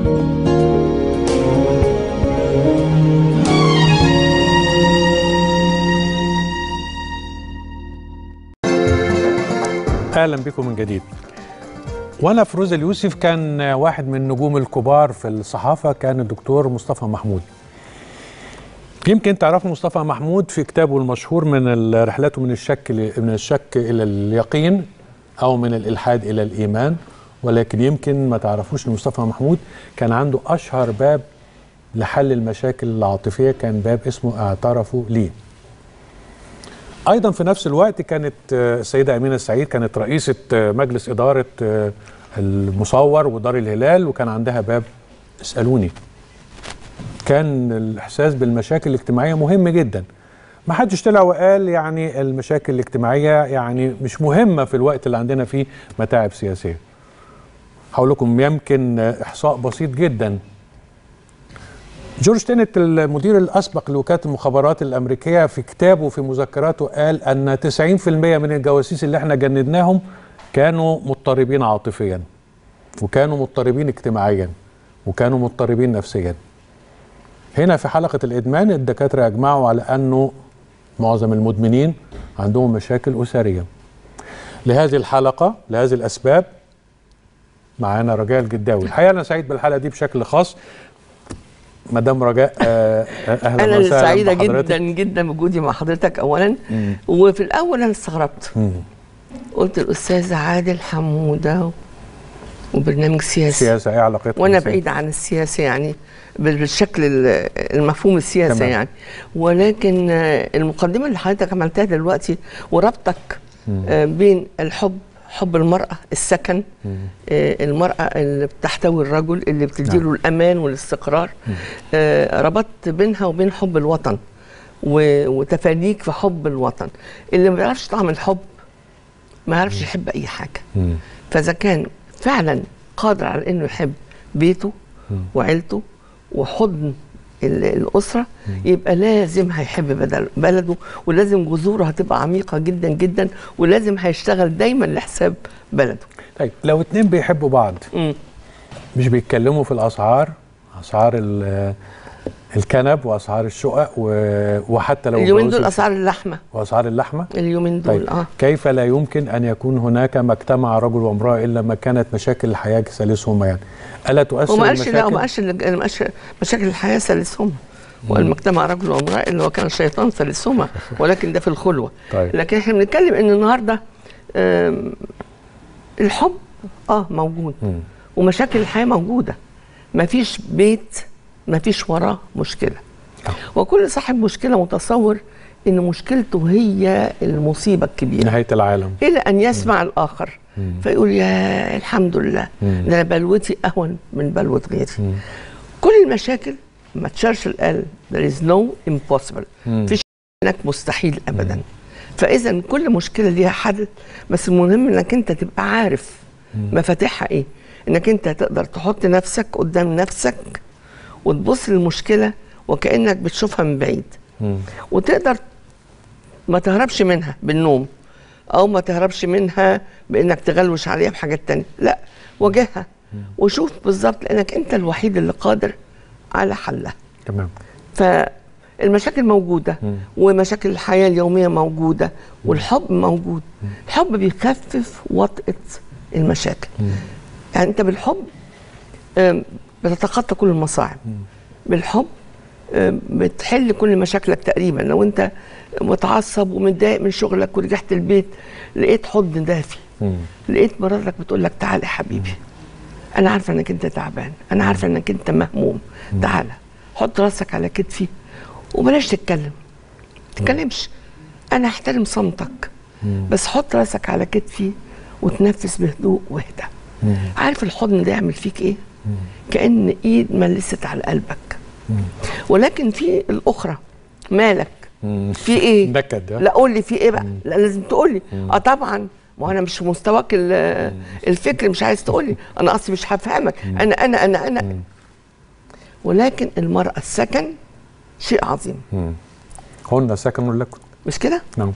اهلا بكم من جديد وانا فروز اليوسف كان واحد من النجوم الكبار في الصحافه كان الدكتور مصطفى محمود يمكن تعرفوا مصطفى محمود في كتابه المشهور من رحلته من الشك من الشك الى اليقين او من الالحاد الى الايمان ولكن يمكن ما تعرفوش ان مصطفى محمود كان عنده اشهر باب لحل المشاكل العاطفيه كان باب اسمه اعترفوا لي ايضا في نفس الوقت كانت السيده امينه السعيد كانت رئيسه مجلس اداره المصور ودار الهلال وكان عندها باب اسالوني كان الاحساس بالمشاكل الاجتماعيه مهم جدا ما حدش طلع وقال يعني المشاكل الاجتماعيه يعني مش مهمه في الوقت اللي عندنا فيه متاعب سياسيه هقول لكم يمكن احصاء بسيط جدا جورج تينت المدير الاسبق لوكاله المخابرات الامريكيه في كتابه في مذكراته قال ان 90% من الجواسيس اللي احنا جندناهم كانوا مضطربين عاطفيا وكانوا مضطربين اجتماعيا وكانوا مضطربين نفسيا هنا في حلقه الادمان الدكاتره اجمعوا على انه معظم المدمنين عندهم مشاكل اسريه لهذه الحلقه لهذه الاسباب معانا رجاء الجداوي الحقيقه انا سعيد بالحلقه دي بشكل خاص مدام رجاء اهلا انا وسهلا سعيده بحضرتك. جدا جدا بوجودي مع حضرتك اولا وفي الاول انا استغربت قلت الاستاذ عادل حموده وبرنامج سياسي سياسه ايه علاقتها وانا بالسياسة؟ بعيده عن السياسه يعني بال- بالشكل ال- المفهوم السياسي تمام. يعني ولكن آه، المقدمه اللي حضرتك عملتها دلوقتي وربطك آه، بين الحب حب المرأة السكن آه، المرأة اللي بتحتوي الرجل اللي بتديله نعم. الأمان والاستقرار آه، ربطت بينها وبين حب الوطن و- وتفانيك في حب الوطن اللي ما بيعرفش طعم الحب ما يعرفش يحب أي حاجة مم. فاذا كان فعلا قادر على انه يحب بيته وعيلته وحضن ال- الاسره يبقى لازم هيحب بدل بلده ولازم جذوره هتبقى عميقه جدا جدا ولازم هيشتغل دايما لحساب بلده طيب لو اتنين بيحبوا بعض مم. مش بيتكلموا في الاسعار اسعار ال- الكنب واسعار الشقق و- وحتى لو اليومين اتجوزوا دول اسعار اللحمه واسعار اللحمه اليومين دول طيب اه كيف لا يمكن ان يكون هناك ما اجتمع رجل وامراه الا ما كانت مشاكل الحياه ثالثهما يعني الا تؤثر وما قالش لا المشاكل وما قالش اللي- ما قالش مشاكل الحياه ثالثهما والمجتمع رجل وامراه اللي هو كان الشيطان ثالثهما ولكن ده في الخلوه طيب. لكن احنا بنتكلم ان النهارده آم، الحب اه موجود مم. ومشاكل الحياه موجوده ما فيش بيت ما فيش وراه مشكله وكل صاحب مشكله متصور ان مشكلته هي المصيبه الكبيره نهايه العالم الى ان يسمع الاخر فيقول يا الحمد لله مم. ده أنا بلوتي اهون من بلوه غيري كل المشاكل ما تشرشل قال there is no impossible مم. فيش هناك مستحيل ابدا فاذا كل مشكله ليها حل بس المهم انك انت تبقى عارف مفاتيحها ايه انك انت تقدر تحط نفسك قدام نفسك وتبص للمشكله وكانك بتشوفها من بعيد مم. وتقدر ما تهربش منها بالنوم او ما تهربش منها بانك تغلوش عليها بحاجات تانية لا واجهها وشوف بالظبط لانك انت الوحيد اللي قادر على حلها تمام فالمشاكل موجودة ومشاكل الحياة اليومية موجودة والحب موجود الحب بيخفف وطأة المشاكل يعني انت بالحب آم، بتتخطى كل المصاعب بالحب آم، بتحل كل مشاكلك تقريبا لو انت متعصب ومتضايق من شغلك ورجعت البيت لقيت حضن دافي مم. لقيت مراتك بتقول لك تعالى يا حبيبي انا عارفه انك انت تعبان انا عارفه انك انت مهموم تعالى حط راسك على كتفي وبلاش تتكلم تتكلمش انا احترم صمتك بس حط راسك على كتفي وتنفس بهدوء واهدى عارف الحضن ده يعمل فيك ايه كان ايد ملست على قلبك ولكن في الاخرى مالك مم. في ايه نكد ها؟ لا قول لي في ايه بقى لا لازم تقول لي اه طبعا ما هو انا مش في مستواك ال- الفكر مش عايز تقول لي انا اصلي مش هفهمك انا انا انا انا ولكن المراه السكن شيء عظيم هن سكن لكم مش كده نعم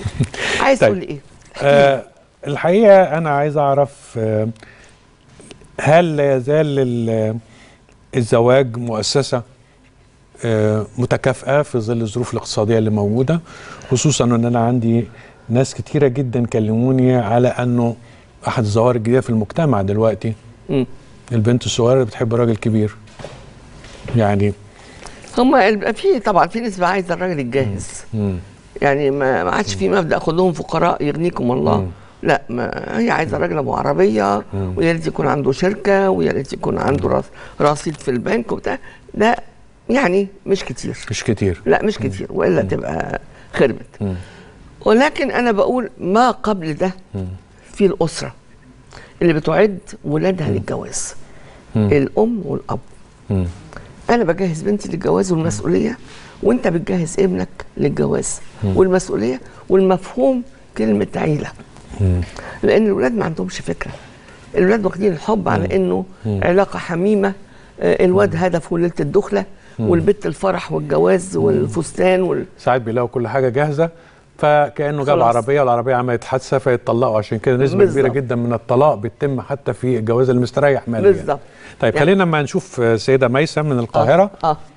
عايز طيب. تقول لي ايه آه الحقيقه انا عايز اعرف آه هل لا يزال ال- الزواج مؤسسة آه، متكافئة في ظل الظروف الاقتصادية اللي موجودة خصوصا ان انا عندي ناس كتيرة جدا كلموني على انه احد الظواهر الجديدة في المجتمع دلوقتي مم. البنت الصغيرة اللي بتحب راجل كبير يعني هم في طبعا في نسبه عايزه الراجل الجاهز مم. يعني ما ما عادش في مبدا خدوهم فقراء يغنيكم الله مم. لا ما هي عايزه راجل ابو عربيه ويا ريت يكون عنده شركه ويا ريت يكون عنده راس رصيد في البنك وبتاع ده يعني مش كتير مش كتير لا مش كتير والا تبقى خربت ولكن انا بقول ما قبل ده في الاسره اللي بتعد ولادها للجواز الام والاب مم. انا بجهز بنتي للجواز والمسؤوليه وانت بتجهز ابنك للجواز والمسؤوليه والمفهوم كلمه عيله لان الولاد ما عندهمش فكره الولاد واخدين الحب على انه علاقه حميمه آه، الواد هدفه ليله الدخله والبت الفرح والجواز والفستان وال... ساعات بيلاقوا كل حاجة جاهزة فكأنه جاب خلاص. عربية والعربية عملت حادثة فيتطلقوا عشان كده نسبة بالظبط. كبيرة جدا من الطلاق بتتم حتى في الجواز المستريح ماليا بالظبط طيب يعني- خلينا ما نشوف آه، سيدة ميسم من القاهرة اه, آه.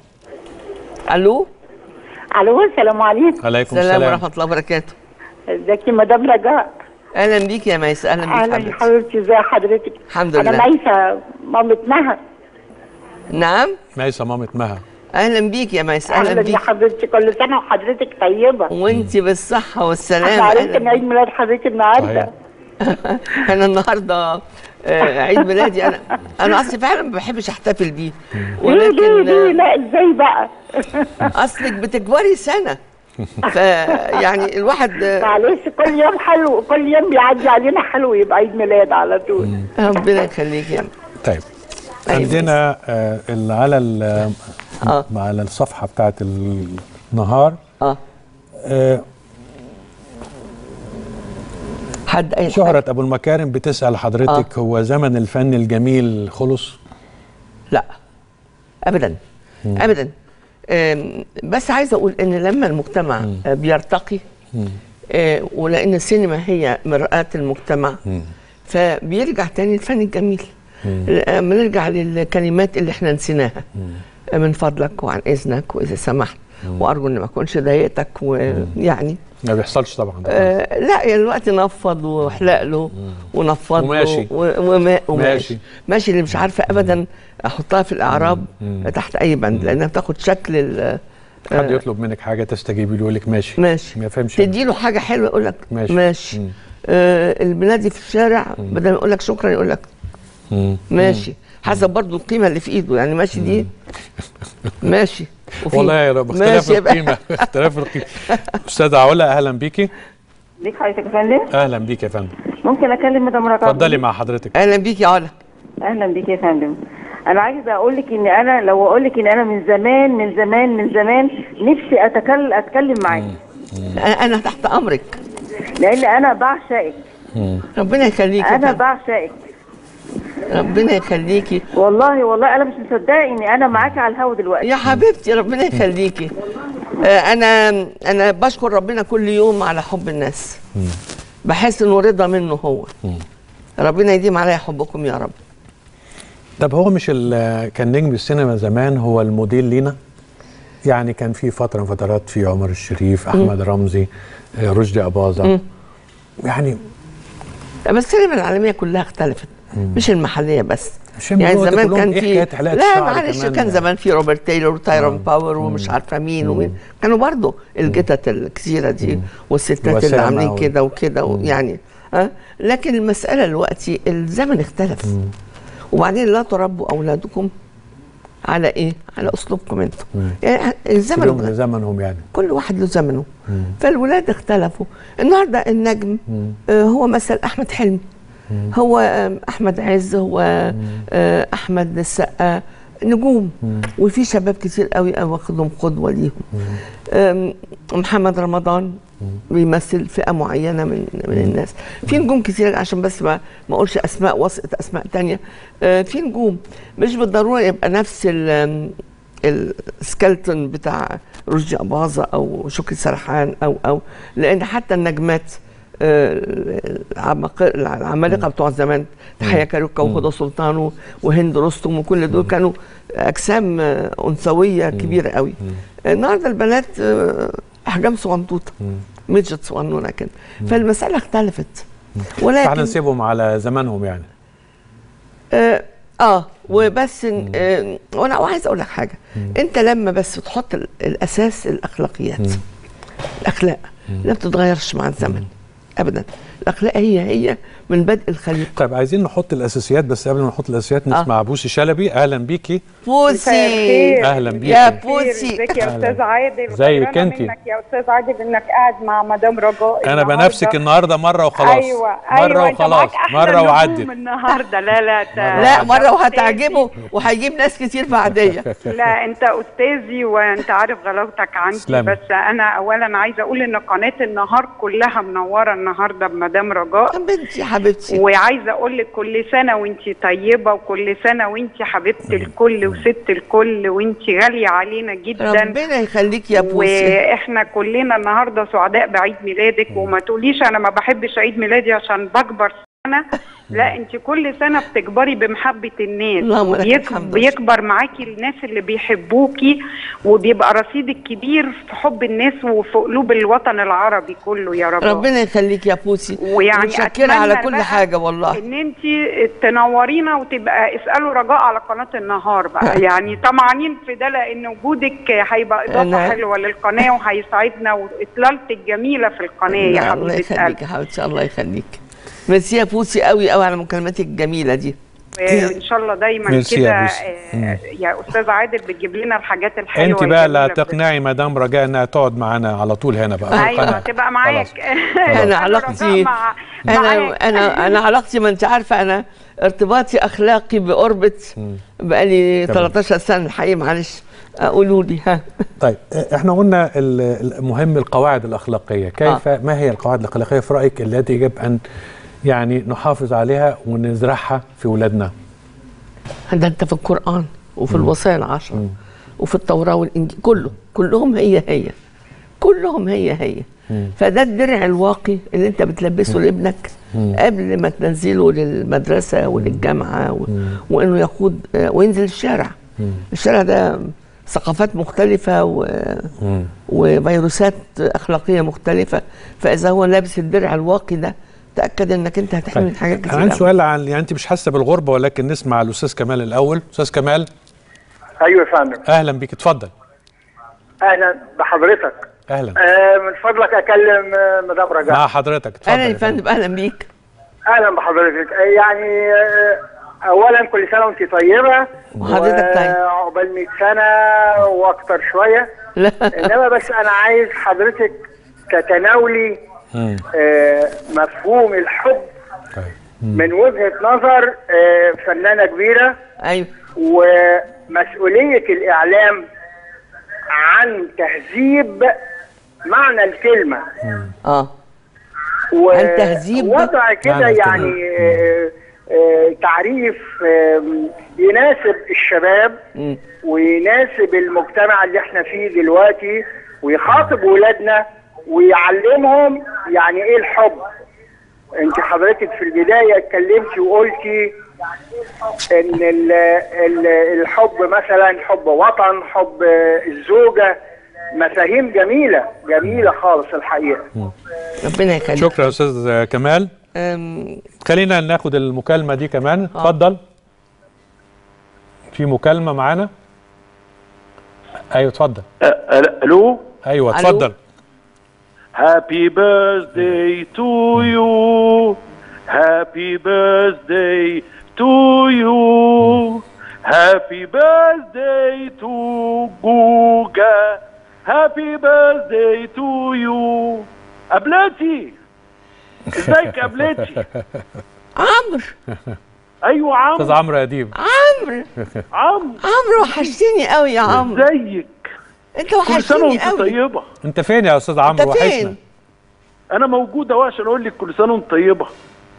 الو الو السلام عليكم عليكم السلام السلام ورحمه الله وبركاته ازيك يا مدام رجاء اهلا بيك يا ميس اهلا بيك اهلا حبيبتي حبيبتي ازي حضرتك الحمد انا لله. ميسه مامة مها نعم ميسة مامة مها اهلا بيك يا ميس اهلا اهلا يا بيك حبيبتي كل سنه وحضرتك طيبه وانت بالصحه والسلامه احنا عرفت أهلاً ان عيد ميلاد حضرتك النهارده انا النهارده آه، عيد ميلادي انا انا اصلي فعلا ما بحبش احتفل بيه ليه ليه ليه ولكن لا ازاي بقى آه، اصلك بتكبري سنه فيعني الواحد آه، معلش كل يوم حلو كل يوم بيعدي علينا حلو يبقى عيد ميلاد على طول ربنا يخليك يا طيب أيوة. عندنا آه، ال- على ال- اه على الصفحة بتاعت النهار اه آه، حد اي شهرة أبو المكارم بتسأل حضرتك هو زمن الفن الجميل خلص لا ابدا ابدا آم، بس عايزه اقول ان لما المجتمع آه، بيرتقي آه، ولان السينما هي مرآة المجتمع فبيرجع تاني الفن الجميل لما نرجع للكلمات اللي احنا نسيناها آه، من فضلك وعن اذنك واذا سمحت وارجو ان ما اكونش ضايقتك ويعني ما بيحصلش طبعا ده آه لا يعني الوقت نفض وحلق له ونفض وماشي. له و- وما- وماشي ماشي. ماشي اللي مش عارفه ابدا احطها في الاعراب تحت اي بند لانها بتاخد شكل ال- حد يطلب منك حاجة تستجيبي له يقول لك ماشي ماشي ما يفهمش تدي له حاجه حلوه يقول لك ماشي. ماشي, ماشي. آه البلادي في الشارع بدل ما يقول لك شكرا يقول لك مم. ماشي حسب برضو القيمه اللي في ايده يعني ماشي دي ماشي وفي والله يا رب اختلاف ماشي يبقى. القيمة اختلاف القيمة أستاذة علا أهلا بيكي ليك حضرتك يا فندم أهلا بيك يا فندم ممكن اكلم مدام رجاء اتفضلي مع حضرتك اهلا بيك يا علا اهلا بيك يا فندم انا عايزه اقول لك ان انا لو اقول لك ان انا من زمان من زمان من زمان نفسي اتكلم اتكلم معاكي أنا- انا تحت امرك لان انا بعشقك ربنا يخليكي يا انا فندم. بعشقك ربنا يخليكي والله والله انا مش مصدقه اني انا معاكي على الهوا دلوقتي يا حبيبتي ربنا يخليكي آه، انا انا بشكر ربنا كل يوم على حب الناس بحس انه رضا منه هو ربنا يديم عليا حبكم يا رب طب هو مش ال- كان نجم السينما زمان هو الموديل لينا يعني كان في فترة من فترات في عمر الشريف أحمد رمزي آه، رشدي أباظة يعني بس السينما العالميه كلها اختلفت مش المحليه بس مش يعني دلوقتي زمان كلهم كان إيه في حكاية حلاقة لا الشعر معلش كمان كان يعني. زمان في روبرت تايلور وتايرون باور ومش عارفه مين ومين كانوا برضو الجتت الكثيره دي والستات اللي وسامة عاملين و- كده وكده ويعني ها لكن المساله دلوقتي الزمن اختلف وبعدين لا تربوا اولادكم على ايه؟ على اسلوبكم انتم يعني الزمن كلهم اتغير. لزمنهم يعني كل واحد له زمنه فالولاد اختلفوا النهارده النجم آه هو مثل احمد حلمي هو آم، احمد عز هو آه احمد السقا نجوم وفي شباب كتير قوي قوي واخدهم قدوه ليهم آم، محمد رمضان بيمثل فئه معينه من من الناس في نجوم كتير عشان بس ما ما اقولش اسماء وسط اسماء تانية آه، في نجوم مش بالضروره يبقى نفس ال- آم، السكلتون بتاع رشدي أباظة أو شكري سرحان أو أو لأن حتى النجمات آه، العمق- العمالقه بتوع زمان تحية كاروكا وهدى سلطان و- وهند رستم وكل دول كانوا اجسام آه، انثويه كبيره قوي النهارده البنات آه، احجام صغنطوطه ميدجت صغنونه كده فالمساله اختلفت فاحنا ولكن نسيبهم على زمانهم يعني اه, آه وبس إن- آه وانا عايز اقول لك حاجه انت لما بس تحط ال- الاساس الاخلاقيات الاخلاق لا بتتغيرش مع الزمن ابدا الاخلاق هي هي من بدء الخليقه طيب عايزين نحط الاساسيات بس قبل ما نحط الاساسيات آه. نسمع بوسي شلبي اهلا بيكي بوسي الخير. اهلا بيكي يا خير، بوسي ازيك يا استاذ عادل زيك غيرانة انتي. منك يا استاذ عادل انك قاعد مع مدام رجاء انا النهاردة. بنفسك النهارده مره وخلاص ايوه مره ايوه انت وخلاص معاك أحلى مره نجوم وعدت النهارده لا لا ت- لا أنت مره أستاذي. وهتعجبه وهيجيب ناس كتير بعديه لا انت استاذي وانت عارف غلاوتك عندي تسلمي. بس انا اولا عايزه اقول ان قناه النهار كلها منوره النهارده بمدام رجاء يا بنتي يا حبيبتي وعايزه اقول لك كل سنه وانت طيبه وكل سنه وانت حبيبه الكل وست الكل وانت غاليه علينا جدا ربنا يخليك يا بوسي واحنا كلنا النهارده سعداء بعيد ميلادك وما تقوليش انا ما بحبش عيد ميلادي عشان بكبر سنه لا انت كل سنه بتكبري بمحبه الناس اللهم لك وبيك- الحمد بيكبر معاكي الناس اللي بيحبوكي وبيبقى رصيدك كبير في حب الناس وفي قلوب الوطن العربي كله يا رب ربنا يخليك يا بوسي ويعني متشكره على أتمنى كل بقى حاجه والله ان انت تنورينا وتبقى اسالوا رجاء على قناه النهار بقى يعني طمعانين في ده لان وجودك هيبقى اضافه أنا- حلوه للقناه وهيساعدنا واطلالتك جميله في القناه يا لا، الله حبيبه يخليك قلبي يا حبيبتي الله يخليك ميرسي يا بوسي قوي قوي على مكالماتك الجميله دي وان شاء الله دايما ميرسي يا كده بوسي. آه، يا استاذ عادل بتجيب لنا الحاجات الحلوه انت بقى اللي الجميلة هتقنعي مدام رجاء انها تقعد معانا على طول هنا بقى في ايوه القناة. تبقى معاك خلاص. انا علاقتي مع انا معاك. انا انا علاقتي ما انت عارفه انا ارتباطي اخلاقي باوربت بقالي تمام. 13 سنه الحقيقه معلش قولوا لي ها طيب احنا قلنا ال- المهم القواعد الاخلاقيه كيف آه. ما هي القواعد الاخلاقيه في رايك التي يجب ان يعني نحافظ عليها ونزرعها في اولادنا ده انت في القران وفي الوصايا العشر وفي التوراه والانجيل كله كلهم هي هي كلهم هي هي فده الدرع الواقي اللي انت بتلبسه لابنك قبل ما تنزله للمدرسه وللجامعه و... وانه يقود آه، وينزل الشارع الشارع ده ثقافات مختلفة و... وفيروسات أخلاقية مختلفة فإذا هو لابس الدرع الواقي ده تأكد إنك أنت هتحمي من حاجات انا كتير عندي أوي. سؤال عن يعني انت مش حاسه بالغربه ولكن نسمع الاستاذ كمال الاول استاذ كمال ايوه يا فندم اهلا بيك اتفضل اهلا بحضرتك اهلا آه من فضلك اكلم آه مدام رجاء مع حضرتك اتفضل أهلا يا يا فندم. فندم أهلا بيك اهلا بحضرتك آه يعني آه اولا كل سنه وانت طيبه وحضرتك طيب. عقبال 100 سنه واكتر شويه لا انما بس انا عايز حضرتك تتناولي مم. آه مفهوم الحب طيب. من وجهه نظر آه فنانه كبيره أيوه ومسؤوليه الاعلام عن تهذيب معنى الكلمه آه عن تهذيب وضع كده معنى يعني آه، آه، تعريف آه، يناسب الشباب مم. ويناسب المجتمع اللي احنا فيه دلوقتي ويخاطب ولادنا ويعلمهم يعني ايه الحب انت حضرتك في البداية اتكلمتي وقلتي ان ال ال الحب مثلا حب وطن حب الزوجة مفاهيم جميلة جميلة خالص الحقيقة ربنا يخليك شكرا يا استاذ كمال أم، خلينا ناخد المكالمه دي كمان اتفضل في مكالمه معانا ايوه اتفضل الو ايوه ألو. اتفضل هابي بيرثداي تو يو هابي بيرثداي تو يو هابي بيرثداي تو جوجا هابي بيرثداي تو يو قبلتي ازيك قبلتي عمرو ايوه استاذ عمرو عمرو اديب عمرو عمرو عمرو وحشتني قوي يا عمرو ازيك انت كل سنه وحشتني وانت قوي طيبه انت فين يا استاذ عمرو انت وحشنا فين انا موجود اهو عشان اقول لك كل سنه وانت طيبه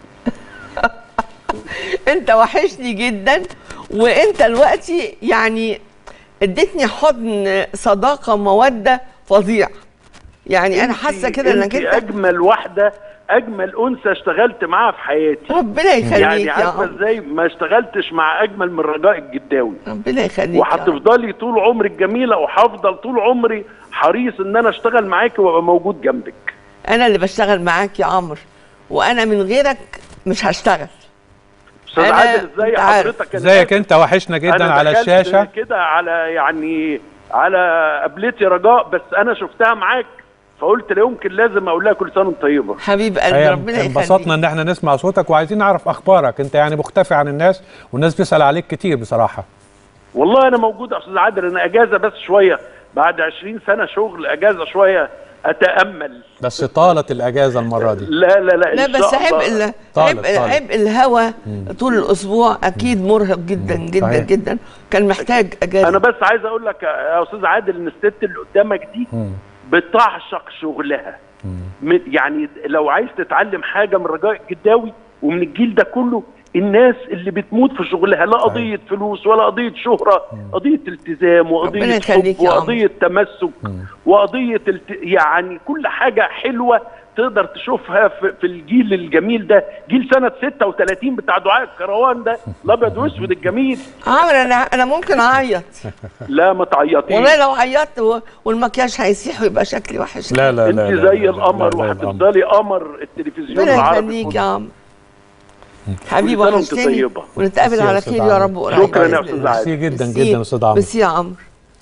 انت وحشني جدا وانت دلوقتي يعني اديتني حضن صداقه موده فظيع يعني انا حاسه كده انك انت انت اجمل واحده اجمل انثى اشتغلت معاها في حياتي ربنا يخليك يعني يا عارفه عمر ازاي ما اشتغلتش مع اجمل من رجاء الجداوي ربنا يخليك يا عمر. وهتفضلي طول عمرك جميله وهفضل طول عمري حريص ان انا اشتغل معاكي وابقى موجود جنبك انا اللي بشتغل معاك يا عمرو وانا من غيرك مش هشتغل استاذ أنا- عادل ازاي أنت عارف. حضرتك أنا ازيك آسف. انت وحشنا جدا أنا على دخلت الشاشه كده على يعني على قبلتي رجاء بس انا شفتها معاك فقلت لا يمكن لازم اقول لها كل سنه وانت طيبه حبيب قلبي هي ربنا انبسطنا يخليك ان احنا نسمع صوتك وعايزين نعرف اخبارك انت يعني مختفي عن الناس والناس بتسال عليك كتير بصراحه والله انا موجود يا استاذ عادل انا اجازه بس شويه بعد 20 سنه شغل اجازه شويه اتامل بس طالت الاجازه المره دي لا لا لا لا إن بس شاء عبء الله. ال- طالب- عبء طالب. عبء الهوا طول الاسبوع اكيد مرهق جدا جدا صحيح. جدا كان محتاج اجازه انا بس عايز اقول لك يا استاذ عادل ان الست اللي قدامك دي بتعشق شغلها من- يعني لو عايز تتعلم حاجه من رجاء الجداوي ومن الجيل ده كله الناس اللي بتموت في شغلها لا قضيه فلوس ولا قضيه شهره قضيه التزام ربنا وقضيه يخليك حب يا عمرو. وقضيه تمسك وقضيه الت... يعني كل حاجه حلوه تقدر تشوفها في, في الجيل الجميل ده جيل سنه 36 بتاع دعاء الكروان ده الابيض واسود الجميل عمرو انا انا ممكن اعيط لا ما تعيطيش والله لو عيطت و- والمكياج هيسيح ويبقى شكلي وحش لا لا انت لا لا زي لا، القمر لا، لا، القمر. وهتفضلي قمر التلفزيون ربنا العربي يخليك كله. يا عمرو حبيبي كل سنة وانت وحشتني طيبة. ونتقابل ميرسي يا على أستاذ خير يا عمرو. رب قريب شكرا يا بإذن أستاذ الله. عادل. ميرسي جدا ميرسي- جدا يا استاذ عمرو ميرسي يا عمرو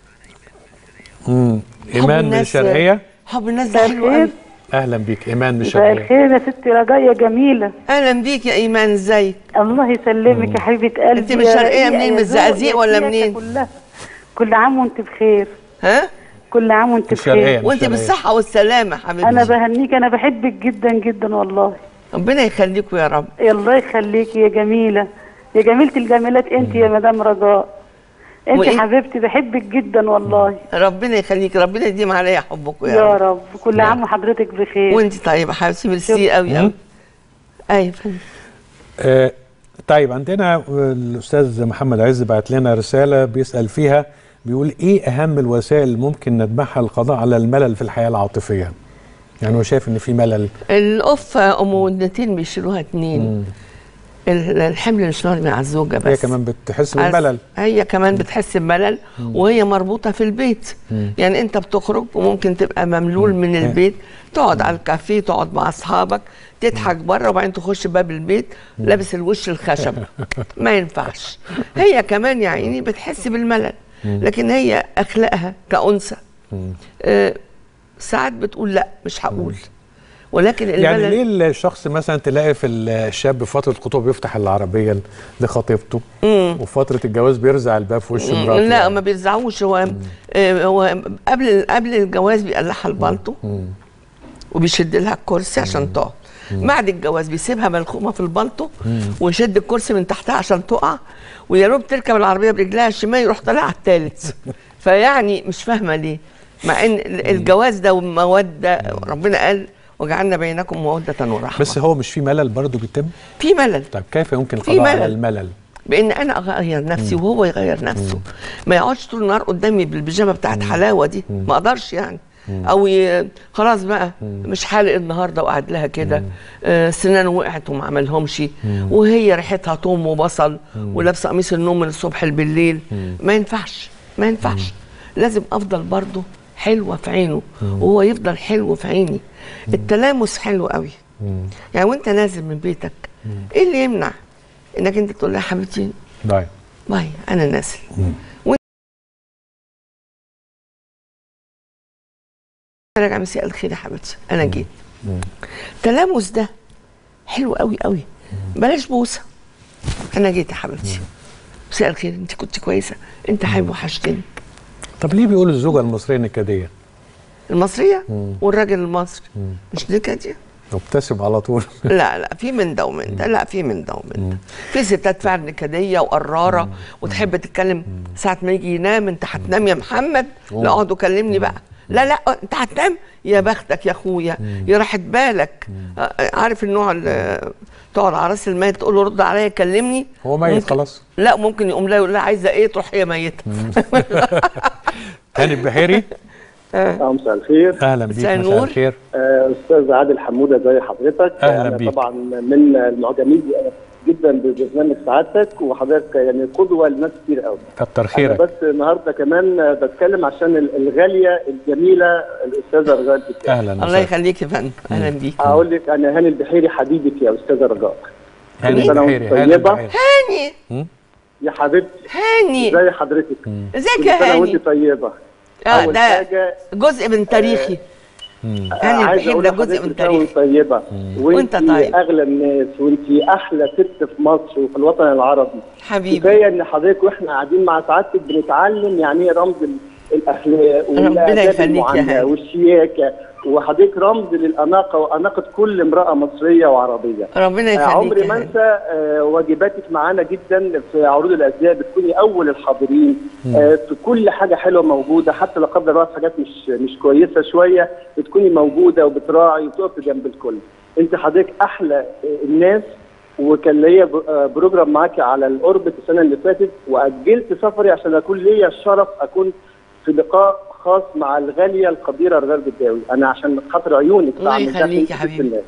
مم. حب ايمان من الناس- الشرقيه حب الناس ده حلو قوي اهلا بيك ايمان من مساء الشرقيه الخير يا ستي رجاء يا جميلة اهلا بيك يا ايمان ازيك الله يسلمك يا حبيبة قلبي انت من يا الشرقية رقيقة منين؟ يا من ذوق الزقازيق يا ولا سياسة منين؟ كلها كل عام وانت بخير ها كل عام وانت الشرقية. بخير وانت الشرقية. بالصحه والسلامه حبيبتي انا بهنيك انا بحبك جدا جدا والله ربنا يخليكوا يا رب الله يخليكي يا جميلة يا جميلة الجميلات انت يا مدام رجاء انت وإيه؟ حبيبتي بحبك جدا والله ربنا يخليك ربنا يديم عليا حبكم يا, يا رب رب كل عام وحضرتك بخير وانت طيبه حبيبتي ميرسي قوي قوي ايوه فندم. آه، طيب عندنا الاستاذ محمد عز بعت لنا رساله بيسال فيها بيقول ايه اهم الوسائل اللي ممكن نتبعها للقضاء على الملل في الحياه العاطفيه يعني هو شايف ان في ملل القف ام ودنتين بيشيلوها اتنين ال- الحمل مش نار من على الزوجه بس هي كمان بتحس عارف- بالملل هي كمان بتحس بملل وهي مربوطه في البيت يعني انت بتخرج وممكن تبقى مملول من البيت تقعد على الكافيه تقعد مع اصحابك تضحك بره وبعدين تخش باب البيت لابس الوش الخشب ما ينفعش هي كمان يا عيني بتحس بالملل لكن هي اخلاقها كانثى آه، ساعات بتقول لا مش هقول ولكن الملل يعني ليه الشخص مثلا تلاقي في الشاب في فتره الخطوبه بيفتح العربيه لخطيبته وفي فتره الجواز بيرزع الباب في وش مراته لا يعني. ما بيرزعوش هو آه، هو قبل قبل الجواز بيقلعها البلطو وبيشد لها الكرسي عشان تقعد بعد الجواز بيسيبها ملخومه في البلطو ويشد الكرسي من تحتها عشان تقع ويا رب تركب العربيه برجلها الشمال يروح طالع على الثالث فيعني مش فاهمه ليه مع ان ال- الجواز ده والموده ربنا قال وجعلنا بينكم موده ورحمه بس هو مش في ملل برضه بيتم في ملل طيب كيف يمكن في القضاء على ملل. الملل بان انا اغير نفسي وهو يغير نفسه ما يقعدش طول النهار قدامي بالبيجامه بتاعت حلاوه دي ما اقدرش يعني او ي... خلاص بقى مش حالق النهارده وقعد لها كده آه سنانه وقعت وما عملهمش وهي ريحتها توم وبصل ولابسه قميص النوم من الصبح بالليل ما ينفعش ما ينفعش لازم افضل برضه حلوه في عينه وهو يفضل حلو في عيني التلامس حلو قوي يعني وانت نازل من بيتك ايه اللي يمنع انك انت تقول لها يا حبيبتي طيب باي انا نازل وانت راجع مساء الخير يا حبيبتي انا جيت التلامس ده حلو قوي قوي بلاش بوسه انا جيت يا حبيبتي مساء الخير انت كنت كويسه انت حلو وحشتني طب ليه بيقولوا الزوجه المصريه نكديه المصريه والراجل المصري مش نكديه مبتسم على طول لا لا في من ده ومن ده لا في من ده ومن ده في ستات فعلا نكديه وقراره وتحب تتكلم ساعه ما يجي ينام انت هتنام يا محمد لا اقعد وكلمني بقى لا لا انت هتنام يا بختك يا اخويا يا راحت بالك آه، عارف النوع اللي تقعد على راس الميت تقول له رد عليا كلمني هو ميت ممكن- خلاص لا ممكن يقوم لا يقول لها عايزه ايه تروح هي ميته هاني البحيري آه، مساء الخير اهلا بيك مساء مساء النور. الخير آه، استاذ عادل حموده زي حضرتك أهلا أنا بيك. طبعا من المعجبين جدا ببرنامج سعادتك وحضرتك يعني قدوه لناس كتير قوي كتر انا خيرك بس النهارده كمان آه، بتكلم عشان ال- الغاليه الجميله الاستاذه رجاء البكاء اهلا الله وسهلا يخليك يا فندم اهلا بيك هقول لك انا هاني البحيري حبيبك يا استاذه رجاء هاني كل سنة وأنت بحيري هاني طيبة. بحيري هاني يا حبيبتي هاني ازي حضرتك ازيك كل يا سنه هاني وانت طيبه اه اول ده حاجه جزء من تاريخي هاني عايز البحير أقول ده لحضرتك جزء من كل سنة وأنت تاريخي طيبه وأنت وانت طيب. اغلى الناس وانت احلى ست في مصر وفي الوطن العربي حبيبي كفايه ان حضرتك واحنا قاعدين مع سعادتك بنتعلم يعني ايه رمز ال- الاخلاق ربنا والاداب يخليك يا المعامله هاني. والشياكه وحضرتك رمز للاناقه واناقه كل امراه مصريه وعربيه ربنا آه، يخليك عمري يا ما هاني. انسى آه، واجباتك معانا جدا في عروض الازياء بتكوني اول الحاضرين آه، في كل حاجه حلوه موجوده حتى لا قدر الله في حاجات مش مش كويسه شويه بتكوني موجوده وبتراعي وتقفي جنب الكل انت حضرتك احلى آه، الناس وكان ليا ب- آه، بروجرام معاكي على الاوربت السنه اللي فاتت واجلت سفري عشان اكون ليا الشرف اكون في لقاء خاص مع الغاليه القديره رغال جداوي انا عشان خاطر عيونك الله بعمل ده يخليك عشان يا ست حبيبي. الناس.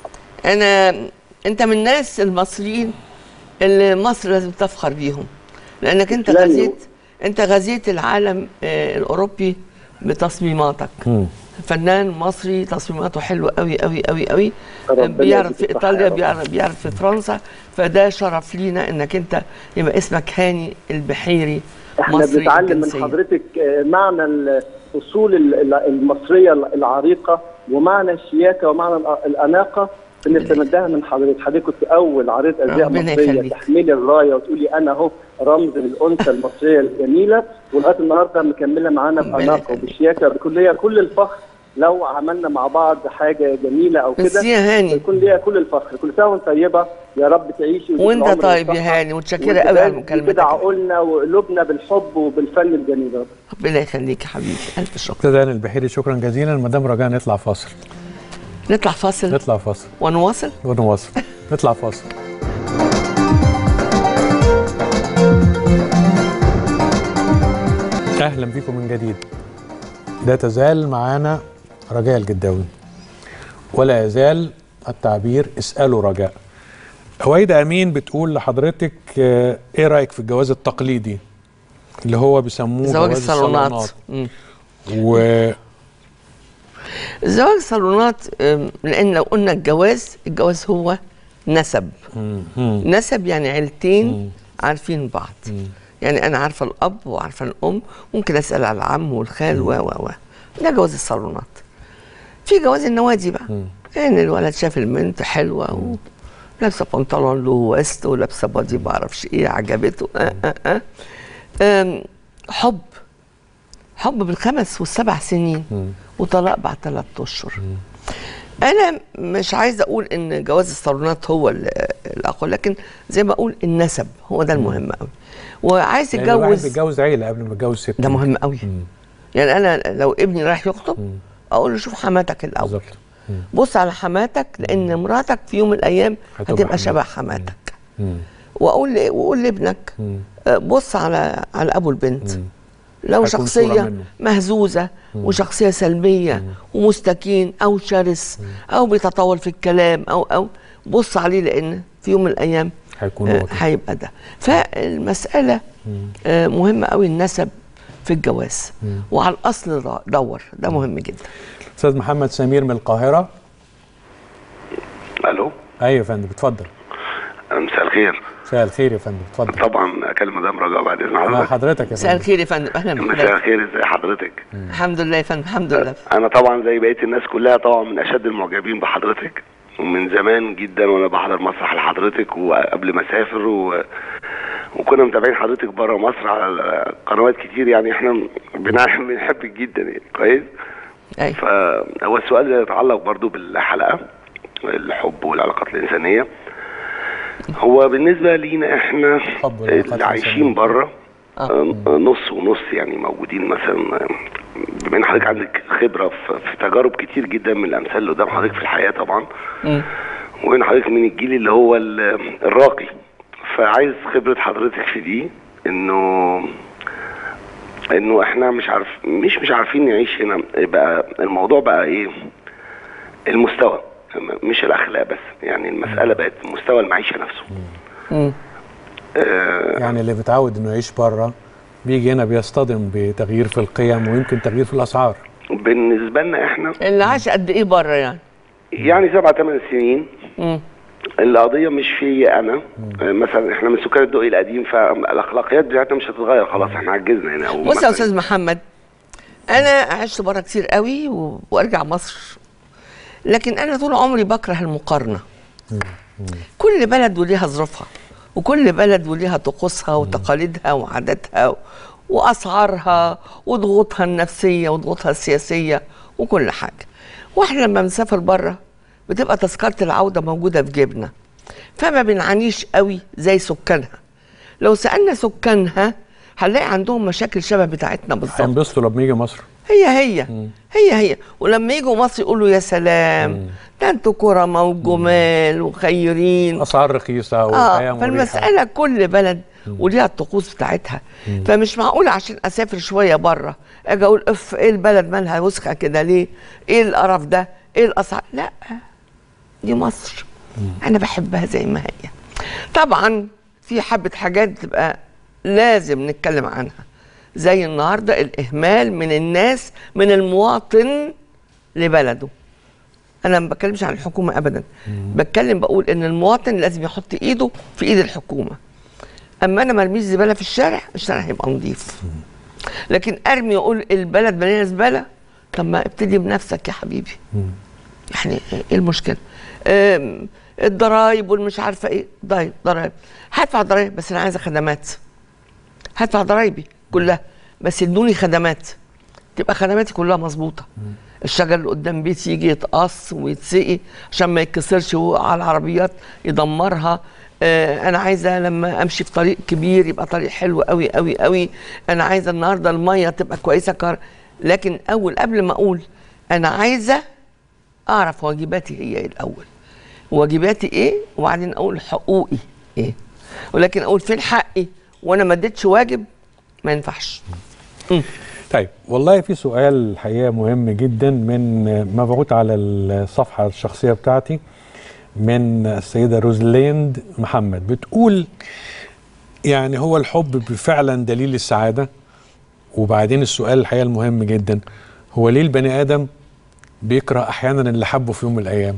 انا انت من الناس المصريين اللي مصر لازم تفخر بيهم لانك انت تسلمي. غزيت انت غزيت العالم آه، الاوروبي بتصميماتك فنان مصري تصميماته حلوه قوي قوي قوي قوي ربنا بيعرض في يديك الصحة ايطاليا يا رب. بيعرض بيعرض في فرنسا فده شرف لينا انك انت يبقى اسمك هاني البحيري احنا مصري بنتعلم من الجنسية. حضرتك آه، معنى الاصول ال- ال- المصريه العريقه ومعنى الشياكه ومعنى الأ- الاناقه بنستمدها من حضرتك حضرتك كنت اول عريض ازياء ربنا مصريه يخليك. تحملي الرايه وتقولي انا اهو رمز للانثى المصريه الجميله ولغايه النهارده مكمله معانا ربنا باناقه يخليك. وبالشياكه بيكون ليا كل الفخر لو عملنا مع بعض حاجه جميله او بس كده يا هاني يكون ليا كل الفخر كل سنه وانت طيبه يا رب تعيشي وتديك وانت العمر طيب يا والصحة. هاني متشكره قوي على كده مكالمتك عقولنا وقلوبنا بالحب وبالفن الجميل ده ربنا يخليك يا حبيبي الف شكر استاذ هاني البحيري شكرا جزيلا مدام رجاء نطلع فاصل نطلع فاصل نطلع فاصل ونواصل ونواصل نطلع فاصل اهلا بكم من جديد لا تزال معانا رجاء الجداوي ولا يزال التعبير اسالوا رجاء هويدا امين بتقول لحضرتك آه، ايه رايك في الجواز التقليدي اللي هو بيسموه زواج جواز الصالونات مم. و زواج الصالونات أم، لان لو قلنا الجواز الجواز هو نسب نسب يعني عيلتين عارفين بعض يعني انا عارفه الاب وعارفه الام ممكن اسال على العم والخال و و و ده جواز الصالونات في جواز النوادي بقى ان الولد شاف البنت حلوه ولابسه بنطلون له ويست ولابسه بادي ما اعرفش ايه عجبته أه أه أه. أم، حب حب بالخمس والسبع سنين وطلاق بعد ثلاث اشهر انا مش عايزه اقول ان جواز الصالونات هو ال- الاقوى لكن زي ما اقول النسب هو ده المهم قوي وعايز يعني الواحد يتجوز بيتجوز عيله قبل ما يتجوز ست ده مهم قوي يعني انا لو ابني رايح يخطب اقول له شوف حماتك الاول بالظبط بص على حماتك لان مراتك في يوم من الايام هتبقى هتبقى حماتك. شبه حماتك واقول ل- واقول لابنك آه، بص على على ابو البنت لو هيكون صورة شخصيه منه. مهزوزه وشخصيه سلبيه ومستكين او شرس او بيتطاول في الكلام او او بص عليه لان في يوم من الايام هيكون آه، هو كده. هيبقى ده فالمساله آه، مهمه قوي النسب في الجواز وعلى الاصل را- دور ده مهم جدا استاذ محمد سمير من القاهره الو ايوه يا فندم اتفضل مساء الخير مساء الخير يا فندم اتفضل طبعا اكلم مدام رجاء بعد اذن مع حضرتك حضرتك يا مساء فندم الخير يا فندم اهلا مساء بحضرتك الخير ازي حضرتك الحمد لله يا فندم الحمد لله انا طبعا زي بقيه الناس كلها طبعا من اشد المعجبين بحضرتك ومن زمان جدا وانا بحضر مسرح لحضرتك وقبل ما اسافر و... وكنا متابعين حضرتك بره مصر على قنوات كتير يعني احنا بنع- بنحبك جدا يعني كويس ايوه فهو السؤال ده يتعلق برضو بالحلقه الحب والعلاقات الانسانيه هو بالنسبه لينا احنا الحب والعلاقات اللي عايشين الإنسانية. بره آه. آه، نص ونص يعني موجودين مثلا آه، بما ان حضرتك عندك خبره في في تجارب كتير جدا من الامثال اللي قدام حضرتك في الحياه طبعا مم. وان حضرتك من الجيل اللي هو ال- الراقي فعايز خبره حضرتك في دي انه انه احنا مش عارف مش مش عارفين نعيش هنا بقى الموضوع بقى ايه المستوى مش الاخلاق بس يعني المساله بقت مستوى المعيشه نفسه مم. آه يعني اللي متعود انه يعيش بره بيجي هنا بيصطدم بتغيير في القيم ويمكن تغيير في الاسعار بالنسبه لنا احنا اللي عاش قد ايه بره يعني يعني سبع ثمان سنين مم. القضيه مش في انا آه، مثلا احنا من سكان الدقي القديم فالاخلاقيات بتاعتنا مش هتتغير خلاص احنا عجزنا هنا أو بص يا مثلاً- استاذ محمد انا عشت بره كتير قوي و... وارجع مصر لكن انا طول عمري بكره المقارنه كل بلد وليها ظروفها وكل بلد وليها طقوسها وتقاليدها وعاداتها و- واسعارها وضغوطها النفسيه وضغوطها السياسيه وكل حاجه واحنا لما بنسافر بره بتبقى تذكره العوده موجوده في جيبنا فما بنعانيش قوي زي سكانها لو سالنا سكانها هنلاقي عندهم مشاكل شبه بتاعتنا بالظبط هينبسطوا لما يجي مصر هي هي هي هي ولما يجوا مصر يقولوا يا سلام ده انتوا كرمة وجمال وخيرين اسعار رخيصه اه والحياه مريحه فالمسألة كل بلد وليها الطقوس بتاعتها فمش معقول عشان اسافر شوية بره اجي اقول اف ايه البلد مالها وسخة كده ليه؟ ايه القرف ده؟ ايه الاسعار؟ لا دي مصر انا بحبها زي ما هي طبعا في حبة حاجات بتبقى لازم نتكلم عنها زي النهارده الاهمال من الناس من المواطن لبلده انا ما بتكلمش عن الحكومه ابدا بتكلم بقول ان المواطن لازم يحط ايده في ايد الحكومه اما انا مرميش زباله في الشارع الشارع هيبقى نظيف لكن ارمي اقول البلد مليانه زباله طب ما ابتدي بنفسك يا حبيبي يعني ايه المشكله أم، الضرايب والمش عارفه ايه ضرايب ضرايب هدفع ضرايب بس انا عايزه خدمات هدفع ضرايبي كلها بس ادوني خدمات تبقى خدماتي كلها مظبوطه الشجر اللي قدام بيتي يجي يتقص ويتسقي عشان ما يتكسرش ويقع على العربيات يدمرها آه انا عايزه لما امشي في طريق كبير يبقى طريق حلو قوي قوي قوي انا عايزه النهارده الميه تبقى كويسه كار لكن اول قبل ما اقول انا عايزه اعرف واجباتي هي ايه الاول واجباتي ايه وبعدين اقول حقوقي ايه ولكن اقول فين حقي وانا ما اديتش واجب ما ينفعش طيب والله في سؤال الحقيقه مهم جدا من مبعوث على الصفحه الشخصيه بتاعتي من السيده روزليند محمد بتقول يعني هو الحب فعلا دليل السعاده وبعدين السؤال الحقيقه المهم جدا هو ليه البني ادم بيكره احيانا اللي حبه في يوم من الايام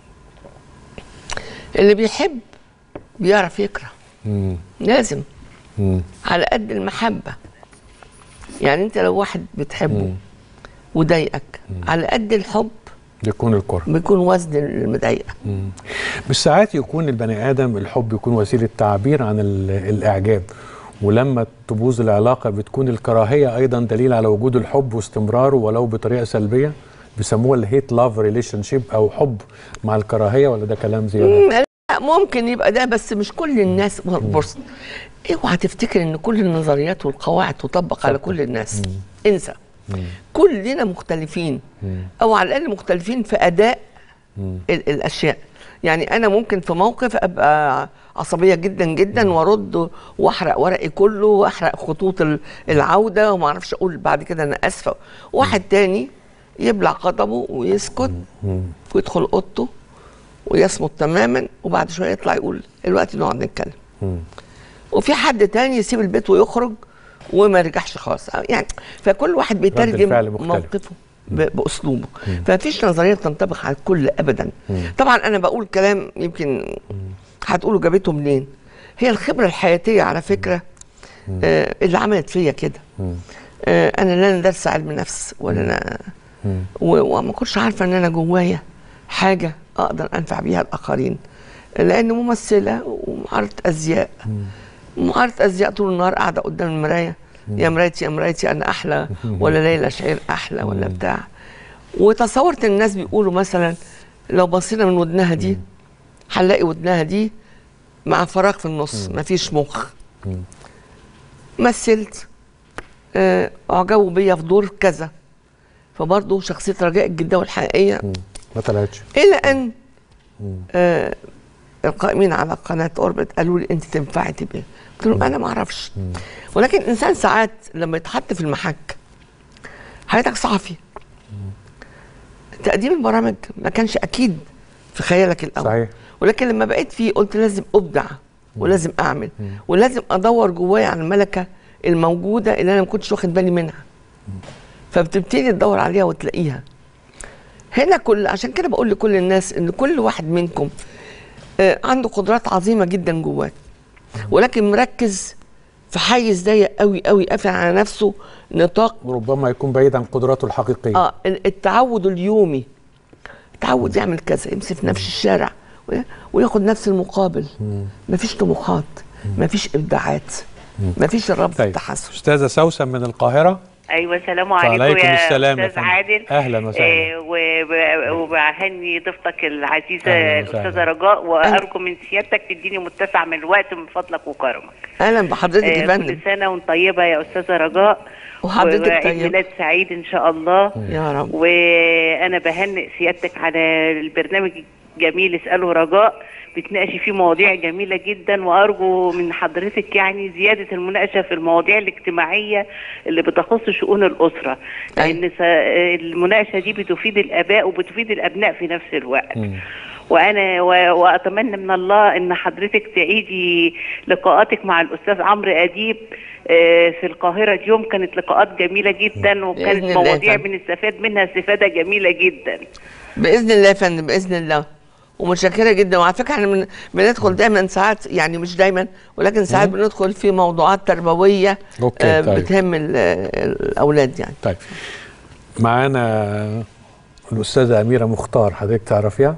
اللي بيحب بيعرف يكره مم. لازم مم. على قد المحبة يعني انت لو واحد بتحبه وضايقك على قد الحب يكون الكره بيكون وزن المضايقة بس ساعات يكون البني ادم الحب يكون وسيله تعبير عن ال- الاعجاب ولما تبوظ العلاقه بتكون الكراهيه ايضا دليل على وجود الحب واستمراره ولو بطريقه سلبيه بيسموها الهيت لاف ريليشن شيب او حب مع الكراهيه ولا ده كلام زياده؟ مم، لا ممكن يبقى ده بس مش كل الناس بص اوعى تفتكر ان كل النظريات والقواعد تطبق على كل الناس انسى كلنا مختلفين او على الاقل مختلفين في اداء ال- الاشياء يعني انا ممكن في موقف ابقى عصبيه جدا جدا وارد واحرق ورقي كله واحرق خطوط ال- العوده وما اعرفش اقول بعد كده انا اسفه واحد تاني يبلع غضبه ويسكت ويدخل اوضته ويصمت تماما وبعد شويه يطلع يقول الوقت نقعد نتكلم وفي حد تاني يسيب البيت ويخرج وما يرجعش خالص يعني فكل واحد بيترجم الفعل مختلف. موقفه ب- باسلوبه فمفيش نظريه بتنطبق على الكل ابدا طبعا انا بقول كلام يمكن هتقولوا جابته منين هي الخبره الحياتيه على فكره آه اللي عملت فيا كده آه انا لا أنا دارسه علم نفس ولا انا و- وما كنتش عارفه ان انا جوايا حاجه اقدر انفع بيها الاخرين لان ممثله ومعارضه ازياء معارضه ازياء طول النهار قاعده قدام المرايه يا مرايتي يا مرايتي انا احلى ولا ليلى شعير احلى ولا بتاع وتصورت إن الناس بيقولوا مثلا لو بصينا من ودنها دي هنلاقي ودنها دي مع فراغ في النص مفيش مخ مثلت آه، اعجبوا بيا في دور كذا فبرضه شخصيه رجاء الجداوي الحقيقيه ما طلعتش الى ان آه القائمين على قناه اوربت قالوا لي انت تنفعي تبقي قلت له انا ما اعرفش ولكن الانسان ساعات لما يتحط في المحك حضرتك صحفي تقديم البرامج ما كانش اكيد في خيالك الاول صحيح. ولكن لما بقيت فيه قلت لازم ابدع ولازم اعمل ولازم ادور جوايا على الملكه الموجوده اللي انا ما كنتش واخد بالي منها فبتبتدي تدور عليها وتلاقيها هنا كل عشان كده بقول لكل الناس ان كل واحد منكم آه، عنده قدرات عظيمه جدا جواه ولكن مركز في حيز ضيق قوي قوي قافل على نفسه نطاق ربما يكون بعيد عن قدراته الحقيقيه اه التعود اليومي تعود يعمل كذا يمشي في نفس الشارع وي- وياخد نفس المقابل مفيش طموحات مفيش ابداعات مفيش الرب طيب التحسن استاذه سوسن من القاهره ايوه السلام عليكم وعليكم يا السلام يا استاذ فندم. عادل أهلاً وسهلاً. آه، وب- وبهني ضيفتك العزيزه أهلاً وسهلاً. الاستاذه رجاء وارجو من سيادتك تديني متسع من الوقت من فضلك وكرمك اهلا بحضرتك يا آه، فندم كل سنه وانت طيبه يا استاذه رجاء وحضرتك وعيد طيبة. ميلاد سعيد ان شاء الله يا رب وانا بهنئ سيادتك على البرنامج الجميل اساله رجاء بتناقشي فيه مواضيع جميله جدا وارجو من حضرتك يعني زياده المناقشه في المواضيع الاجتماعيه اللي بتخص شؤون الاسره لان س- المناقشه دي بتفيد الاباء وبتفيد الابناء في نفس الوقت وانا و- واتمنى من الله ان حضرتك تعيدي لقاءاتك مع الاستاذ عمرو اديب آه، في القاهره اليوم كانت لقاءات جميله جدا وكانت بإذن الله يا مواضيع فندم. بنستفاد منها استفاده جميله جدا باذن الله يا فندم باذن الله ومتشكره جدا وعلى فكره احنا من بندخل دايما ساعات يعني مش دايما ولكن ساعات بندخل في موضوعات تربويه أوكي، آه، طيب. بتهم ال- الاولاد يعني طيب معانا الاستاذه اميره مختار حضرتك تعرفيها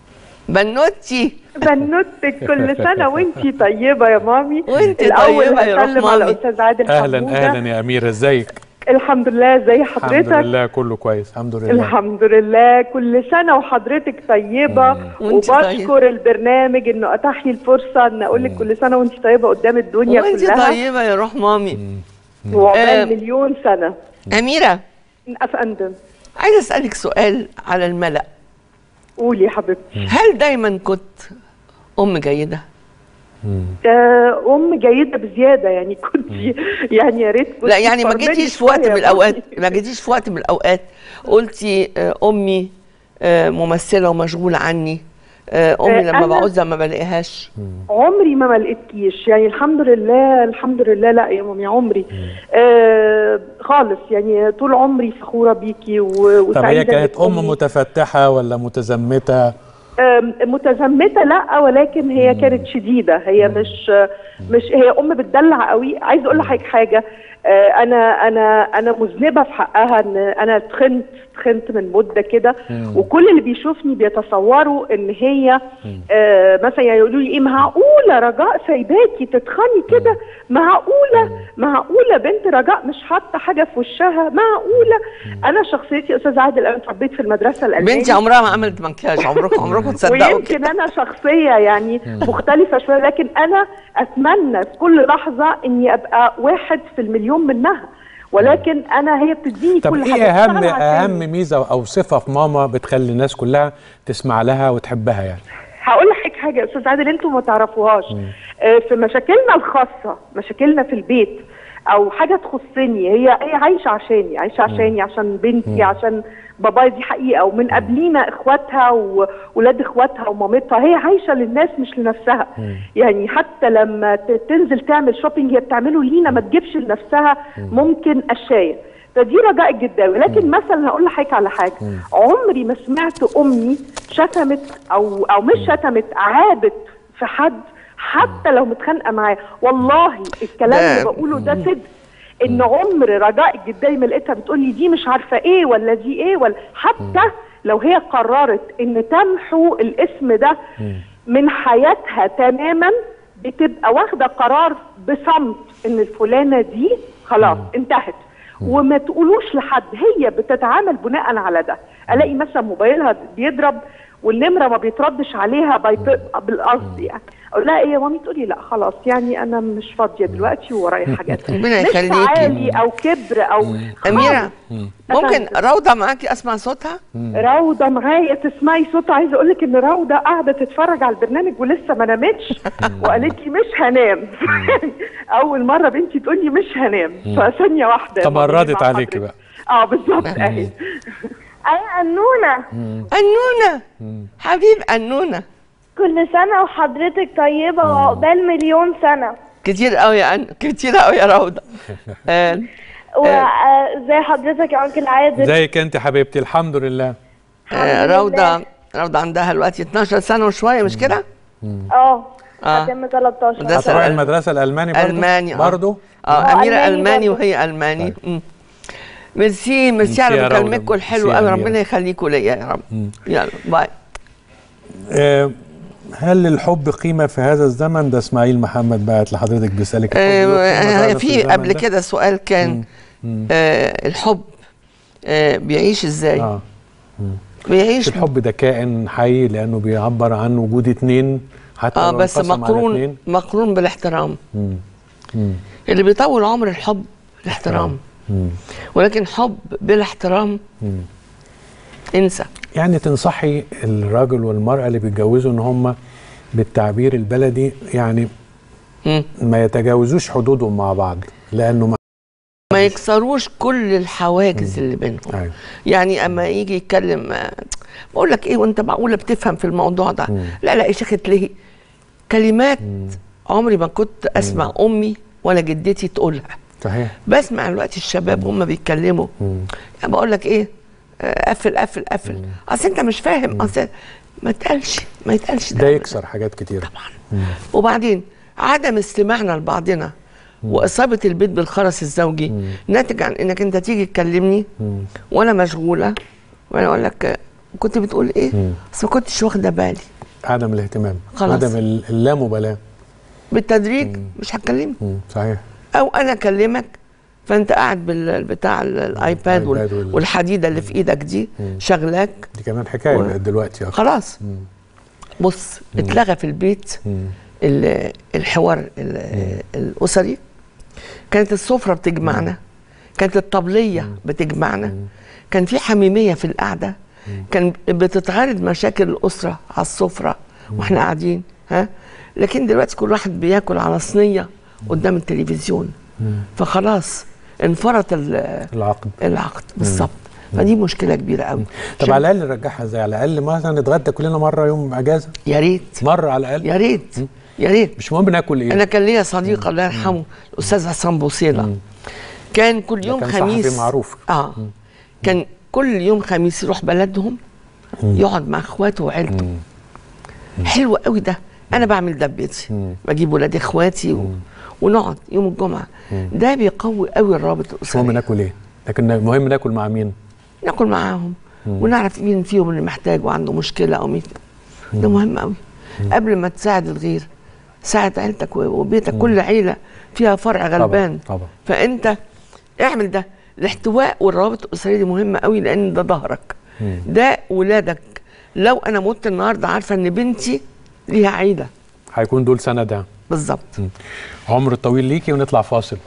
بنوتي بنوتك كل سنه وانتي طيبه يا مامي وانت الاول طيبة يا روح هسلم على مامي. الاستاذ عادل اهلا حمودة. اهلا يا اميره ازيك الحمد لله زي الحمد حضرتك لله كله كويس الحمد لله الحمد لله كل سنه وحضرتك طيبه وانت وبشكر البرنامج انه اتاح لي الفرصه ان اقول لك كل سنه وانت طيبه قدام الدنيا وانت كلها طيبه يا روح مامي آه. وعقبال مليون سنه اميره افندم عايزه اسالك سؤال على الملأ قولي يا حبيبتي هل دايما كنت ام جيده آه، ام جيده بزياده يعني كنت يعني يا ريت كنت لا يعني ما تفرملي جيتيش في وقت شوية من يا الاوقات مامي. ما جيتيش في وقت من الاوقات قلتي آه، امي آه، ممثله ومشغوله عني آه، امي آه، لما أنا- بعوزها ما بلاقيهاش عمري ما ما لقيتكيش يعني الحمد لله الحمد لله لا يا مامي عمري آه خالص يعني طول عمري فخوره بيكي و- طب وسعيده هي كانت إنك ام أمي. متفتحه ولا متزمته آم، متزمته لا ولكن هي كانت شديده هي مش مش هي ام بتدلع قوي عايز اقول لحضرتك حاجه آه، انا انا انا مذنبه في حقها ان انا تخنت تخنت من مده كده وكل اللي بيشوفني بيتصوروا ان هي آه، مثلا يقولوا لي ايه معقوله رجاء سايباكي تتخني كده معقوله معقوله بنت رجاء مش حاطه حاجه في وشها معقوله انا شخصيتي استاذ عادل انا اتربيت في المدرسه الالمانيه بنتي عمرها ما عملت مكياج عمركم عمركم تصدقوا ويمكن انا شخصيه يعني مختلفه شويه لكن انا اتمنى في كل لحظه اني ابقى واحد في المليون منها ولكن انا هي بتديني طب كل ايه حاجه اهم بشتغل عشان- اهم ميزه او صفه في ماما بتخلي الناس كلها تسمع لها وتحبها يعني هقول لحضرتك حاجه يا استاذ عادل انتوا ما تعرفوهاش آه، في مشاكلنا الخاصه مشاكلنا في البيت او حاجه تخصني هي هي عايشه عشاني عايشه عشاني عشان بنتي عشان بابايا دي حقيقه ومن قبلينا اخواتها وولاد اخواتها ومامتها هي عايشه للناس مش لنفسها يعني حتى لما ت- تنزل تعمل شوبينج هي بتعمله لينا ما تجيبش لنفسها ممكن قشايه فدي رجاء الجداوي لكن مثلا هقول لحضرتك على حاجه عمري ما سمعت امي شتمت او او مش شتمت عابت في حد حتى لو متخانقه معاه والله الكلام ده- اللي بقوله ده صدق ان عمر رجاء الجداوي ما لقيتها بتقول لي دي مش عارفه ايه ولا دي ايه ولا حتى لو هي قررت ان تمحو الاسم ده من حياتها تماما بتبقى واخده قرار بصمت ان الفلانه دي خلاص انتهت وما تقولوش لحد هي بتتعامل بناء على ده الاقي مثلا موبايلها بيضرب والنمره ما بيتردش عليها باي- بالقصد يعني اقول لها ايه يا مامي تقولي لا خلاص يعني انا مش فاضيه دلوقتي ورايا حاجات ربنا مش يخليكي. تعالي او كبر او اميره خالص. ممكن روضه معاكي اسمع صوتها روضه معايا تسمعي صوتها عايزه اقول لك ان روضه قاعده تتفرج على البرنامج ولسه ما نامتش وقالت لي مش هنام اول مره بنتي تقول لي مش هنام فثانيه واحده يا ماما تمردت مع عليكي حضرتك. بقى اه بالظبط اهي أي أنونة أنونة حبيب أنونة كل سنة وحضرتك طيبة وعقبال مليون سنة كتير قوي يا أن... كتير قوي يا روضه آه، وزي حضرتك يا أنكل عادل زيك انت حبيبتي الحمد لله آه، روضه روضه عندها دلوقتي 12 سنه وشويه مش كده؟ اه آه. هتم 13 مدرسة هتروحي الأل- المدرسه الالماني برضو الماني آه. برضو اه آه، اميره ألماني الماني برضو. وهي الماني مم. ميرسي ميرسي ميرسي على يا روضة. مكالمتكم الحلوه ميرسي يا قوي أميرة. ربنا يخليكم ليا يا رب يلا باي آه، هل الحب قيمه في هذا الزمن ده اسماعيل محمد بعت لحضرتك بيسالك الحب له قيمة آه، فعلا في الزمن قبل ده؟ كده سؤال كان آه الحب آه بيعيش ازاي؟ اه بيعيش الحب ده كائن حي لانه بيعبر عن وجود اتنين حتى اه لو بس انقسم على مقرون اتنين. مقرون بالاحترام مم. مم. اللي بيطول عمر الحب الاحترام مم. ولكن حب بلا احترام مم. انسى يعني تنصحي الراجل والمرأة اللي بيتجوزوا ان هم بالتعبير البلدي يعني مم. ما يتجاوزوش حدودهم مع بعض لانه ما ما يكسروش كل الحواجز اللي بينهم أيوة. يعني اما يجي يتكلم آه، بقول لك ايه وانت معقوله بتفهم في الموضوع ده لا لا يا شيخ تلاقي كلمات عمري ما كنت اسمع امي ولا جدتي تقولها صحيح بسمع دلوقتي الشباب هم بيتكلموا يعني بقول لك ايه آه، قفل قفل قفل اصل انت مش فاهم اصل ما تقالش ما يتقالش ده يكسر حاجات كتير طبعا وبعدين عدم استماعنا لبعضنا واصابه البيت بالخرس الزوجي ناتج عن انك انت تيجي تكلمني وانا مشغوله وانا اقول لك آه، كنت بتقول ايه بس ما كنتش واخده بالي عدم الاهتمام خلاص. عدم ال- اللامبالاه بالتدريج مش هتكلمني مم. صحيح او انا اكلمك فانت قاعد بالبتاع الايباد وال- الآيباد وال- والحديده اللي في ايدك دي شغلاك دي كمان حكايه و- بقت دلوقتي أكتر. خلاص بص اتلغى في البيت ال- الحوار ال- الاسري كانت السفره بتجمعنا كانت الطبليه بتجمعنا كان في حميميه في القعده كان بتتعرض مشاكل الاسره على السفره واحنا قاعدين ها لكن دلوقتي كل واحد بياكل على صينيه قدام التلفزيون فخلاص انفرط ال- العقد العقد بالظبط فدي مشكله كبيره قوي طب على الاقل نرجعها ازاي على الاقل مثلا نتغدى كلنا مره يوم اجازه يا ريت مره على الاقل يا ريت يا ريت مش مهم ناكل ايه انا كان ليا صديق الله يرحمه الاستاذ حسام بوصيله كان كل ده يوم كان صحفي خميس معروف. اه كان كل يوم خميس يروح بلدهم يقعد مع اخواته وعيلته حلو قوي ده انا بعمل ده ببيتي بجيب ولاد اخواتي و... ونقعد يوم الجمعه ده بيقوي قوي الرابط مش مهم الاسري ناكل ايه لكن المهم ناكل مع مين ناكل معاهم ونعرف مين فيهم اللي محتاج وعنده مشكله او مين ده مهم قوي قبل ما تساعد الغير ساعد عيلتك و- وبيتك كل عيله فيها فرع غلبان طبعا فانت اعمل ده الاحتواء والروابط الاسريه دي مهمه قوي لان ده ظهرك ده ولادك لو انا مت النهارده عارفه ان بنتي ليها عيله هيكون دول سند بالظبط عمر طويل ليكي ونطلع فاصل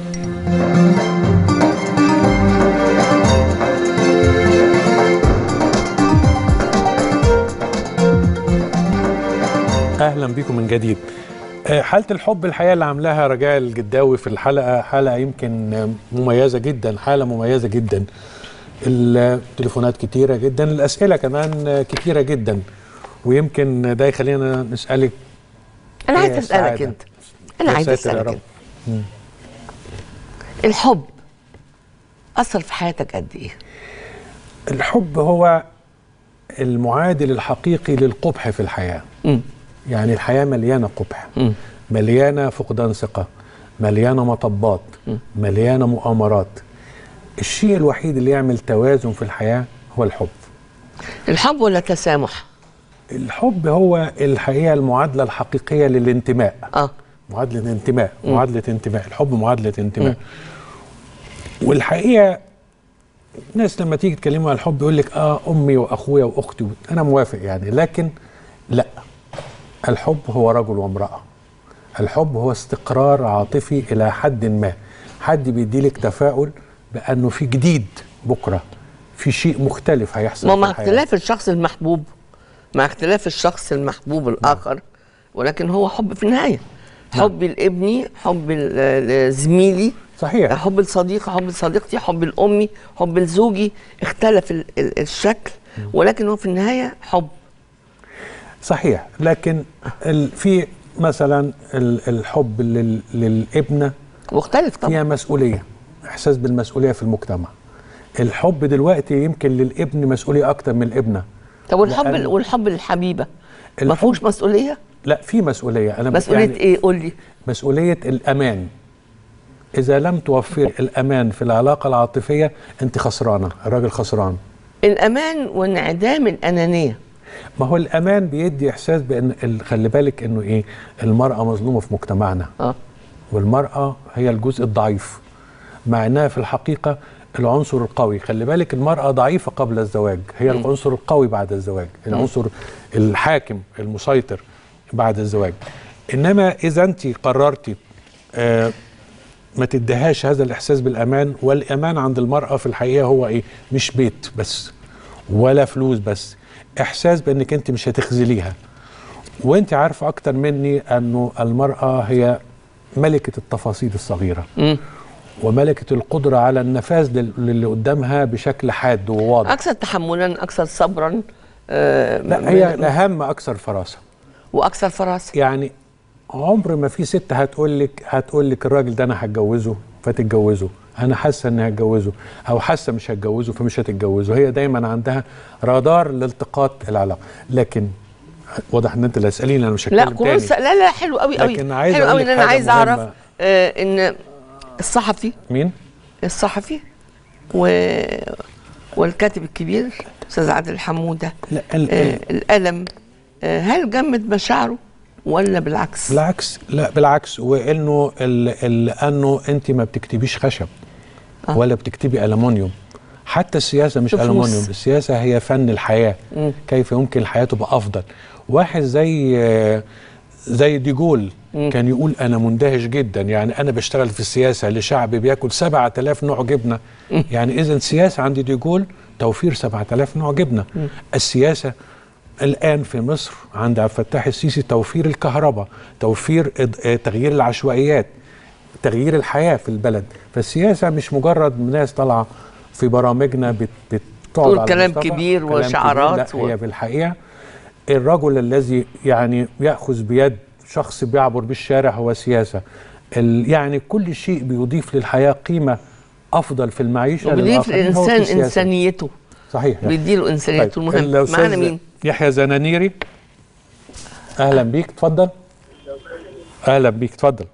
اهلا بكم من جديد آه، حالة الحب الحقيقة اللي عاملاها رجاء الجداوي في الحلقة حلقة يمكن آه، مميزة جدا حالة مميزة جدا التليفونات كتيرة جدا الأسئلة كمان آه، كتيرة جدا ويمكن ده يخلينا نسألك انا إيه عايز اسالك السعادة؟ انت انا يا عايز ساتر يا اسالك رب. انت الحب اثر في حياتك قد ايه الحب هو المعادل الحقيقي للقبح في الحياة مم. يعني الحياة مليانة قبح مم. مليانة فقدان ثقة مليانة مطبات مليانة مؤامرات الشيء الوحيد اللي يعمل توازن في الحياة هو الحب الحب ولا تسامح الحب هو الحقيقة المعادلة الحقيقية للانتماء اه معادلة انتماء معادلة انتماء الحب معادلة انتماء والحقيقة الناس لما تيجي تكلموا عن الحب يقول لك اه امي واخويا واختي انا موافق يعني لكن لا الحب هو رجل وامراه الحب هو استقرار عاطفي الى حد ما حد بيديلك تفاؤل بانه في جديد بكره في شيء مختلف هيحصل ما في مع الحياة. اختلاف الشخص المحبوب مع اختلاف الشخص المحبوب الاخر ولكن هو حب في النهايه حبي لابني حب ل- لزميلي صحيح حب لصديقي حب لصديقتي حب لامي حب لزوجي اختلف ال- ال- الشكل ولكن هو في النهايه حب صحيح لكن ال- في مثلا ال- الحب لل- للابنه مختلف طبعا فيها مسؤوليه احساس بالمسؤوليه في المجتمع الحب دلوقتي يمكن للابن مسؤوليه اكتر من الابنه طب والحب لأن والحب للحبيبه ما الحب- فيهوش مسؤوليه لا في مسؤوليه انا مسؤوليه يعني ايه قول لي مسؤوليه الامان اذا لم توفري الامان في العلاقه العاطفيه انت خسرانه الراجل خسران الامان وانعدام الانانيه ما هو الامان بيدي احساس بان ال- خلي بالك انه ايه المراه مظلومه في مجتمعنا اه والمراه هي الجزء الضعيف مع انها في الحقيقه العنصر القوي خلي بالك المراه ضعيفه قبل الزواج هي العنصر القوي بعد الزواج العنصر الحاكم المسيطر بعد الزواج انما اذا انت قررتي آه ما تديهاش هذا الاحساس بالامان والامان عند المراه في الحقيقه هو ايه مش بيت بس ولا فلوس بس احساس بانك انت مش هتخذليها وانت عارفه اكتر مني انه المراه هي ملكه التفاصيل الصغيره مم. وملكه القدره على النفاذ لل- للي قدامها بشكل حاد وواضح اكثر تحملا اكثر صبرا آه لا هي الاهم اكثر فراسه واكثر فراسه يعني عمر ما في ست هتقول لك هتقول لك الراجل ده انا هتجوزه فتتجوزه انا حاسه اني هتجوزه او حاسه مش هتجوزه فمش هتتجوزه هي دايما عندها رادار لالتقاط العلاقه لكن واضح ان انت اللي هتساليني انا مش لا هتكلم قولوا تاني لا لا حلو قوي قوي لكن عايز حلو أقول قوي لك ان انا حاجة عايز اعرف مهمة. آه ان الصحفي مين الصحفي و والكاتب الكبير استاذ عادل حموده لا ال- آه الالم آه هل جمد مشاعره ولا بالعكس بالعكس لا بالعكس وانه ال- ال- لانه انت ما بتكتبيش خشب آه. ولا بتكتبي المونيوم حتى السياسه مش طفوس. المونيوم السياسه هي فن الحياه مم. كيف يمكن الحياه تبقى افضل واحد زي زي ديجول كان يقول انا مندهش جدا يعني انا بشتغل في السياسه لشعب بياكل 7000 نوع جبنه يعني اذا السياسه عند ديجول توفير 7000 نوع جبنه السياسه الان في مصر عند عبد الفتاح السيسي توفير الكهرباء توفير إض- آه، تغيير العشوائيات تغيير الحياه في البلد فالسياسه مش مجرد ناس طالعه في برامجنا بت بتقعد تقول على كلام المصطفى، كبير كلام وشعارات كبير. لا و- هي بالحقيقه الرجل الذي يعني ياخذ بيد شخص بيعبر بالشارع هو سياسه ال- يعني كل شيء بيضيف للحياه قيمه افضل في المعيشه وبيضيف للآخرين هو في الانسان السياسة. انسانيته صحيح يعني. بيديله انسانيته طيب، المهم الأستاذ معانا مين يحيى زنانيري اهلا بيك اتفضل اهلا بيك اتفضل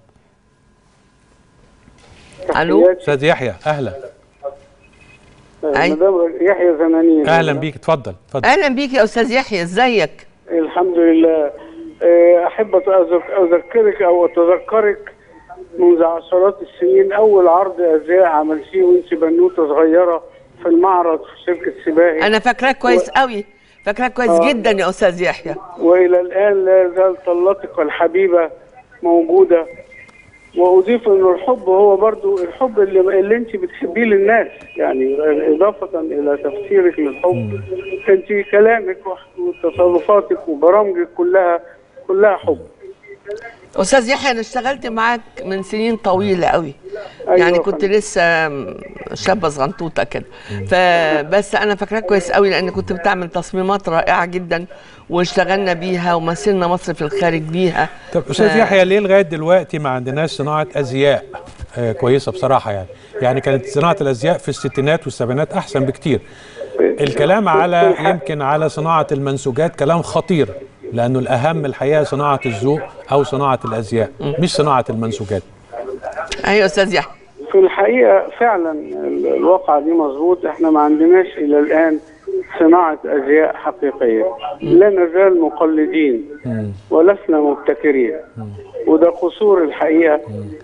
الو استاذ يحيى اهلا أي. مدام يحيى زنانين اهلا بيك اتفضل اتفضل اهلا بيك يا استاذ يحيى ازيك الحمد لله آه، احب أتذك- اذكرك او اتذكرك منذ عشرات السنين اول عرض ازياء عملتيه وانت بنوته صغيره في المعرض في شركه سباهي انا فاكراك كويس قوي فاكراك كويس آه. جدا يا استاذ يحيى والى الان لا زال طلتك الحبيبه موجوده واضيف ان الحب هو برضو الحب اللي, اللي انت بتحبيه للناس يعني اضافه الى تفسيرك للحب انت كلامك وتصرفاتك وبرامجك كلها كلها حب استاذ يحيى انا اشتغلت معاك من سنين طويله قوي أيوة يعني يا كنت فندم. لسه شابه صغنطوطه كده فبس انا فاكراك كويس قوي لان كنت بتعمل تصميمات رائعه جدا واشتغلنا بيها ومثلنا مصر في الخارج بيها طب استاذ ف- يحيى ليه لغايه دلوقتي ما عندناش صناعه ازياء آه كويسه بصراحه يعني يعني كانت صناعه الازياء في الستينات والسبعينات احسن بكتير الكلام على يمكن على صناعه المنسوجات كلام خطير لانه الاهم الحقيقه صناعه الذوق او صناعه الازياء مش صناعه المنسوجات ايوه استاذ يحيى في الحقيقه فعلا ال- الواقعه دي مظبوط احنا ما عندناش الى الان صناعه ازياء حقيقيه لا نزال مقلدين ولسنا مبتكرين وده قصور الحقيقه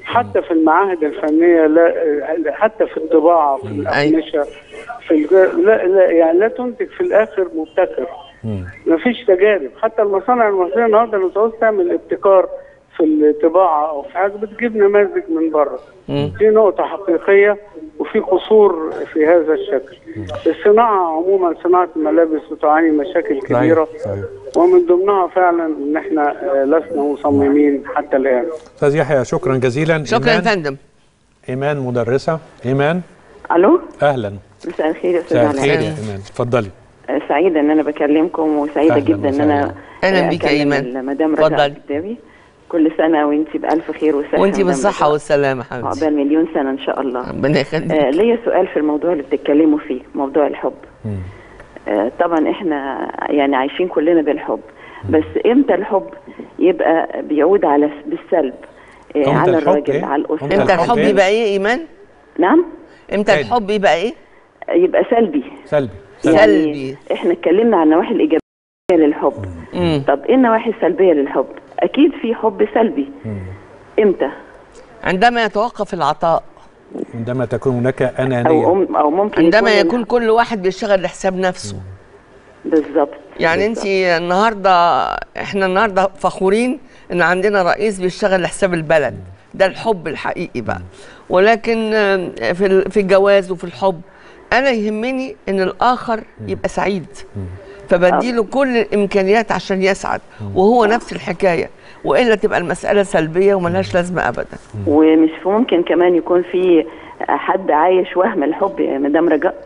حتى في المعاهد الفنيه لا حتى في الطباعه في الاقمشه في الج... لا, لا يعني لا تنتج في الاخر مبتكر ما فيش تجارب حتى المصانع المصريه النهارده لو تعوز تعمل ابتكار في الطباعه او في حاجه بتجيب نماذج من بره دي نقطه حقيقيه وفي قصور في هذا الشكل الصناعه عموما صناعه الملابس بتعاني مشاكل كبيره صحيح. ومن ضمنها فعلا ان احنا آه، لسنا مصممين حتى الان استاذ يحيى شكرا جزيلا شكرا يا إيمان- فندم ايمان مدرسه ايمان الو اهلا مساء الخير يا استاذ مساء الخير يا علاء ايمان اتفضلي آه، سعيده ان انا بكلمكم وسعيده أهلاً جدا ان انا وسهلاً. أهلاً آه، بيك يا أكلم إيمان. المدام اتفضلي. رجاء الكداوي كل سنه وانت بالف خير وصحه وانت مدام بالصحه رجاء. والسلامه حبيبتي عقبال مليون سنه ان شاء الله ربنا يخليك آه ليا سؤال في الموضوع اللي بتتكلموا فيه موضوع الحب آه طبعا احنا يعني عايشين كلنا بالحب بس امتى الحب يبقى بيعود على بالسلب آه إمتى على الحب الراجل إيه؟ على الاسره امتى الحب يبقى ايه ايمان نعم امتى تاني. الحب يبقى ايه يبقى سلبي سلبي يعني احنا اتكلمنا عن النواحي الايجابيه للحب طب ايه النواحي السلبيه للحب اكيد في حب سلبي امتى عندما يتوقف العطاء عندما تكون هناك انانيه او أم او ممكن عندما يكون يكون كل واحد بيشتغل لحساب نفسه بالظبط يعني انت النهارده احنا النهارده فخورين ان عندنا رئيس بيشتغل لحساب البلد ده الحب الحقيقي بقى ولكن آه، في ال- في الجواز وفي الحب انا يهمني ان الاخر يبقى سعيد فبديله كل الامكانيات عشان يسعد وهو نفس الحكايه والا تبقى المساله سلبيه وملهاش لازمه ابدا ومش ممكن كمان يكون في حد عايش وهم الحب يا مدام رجاء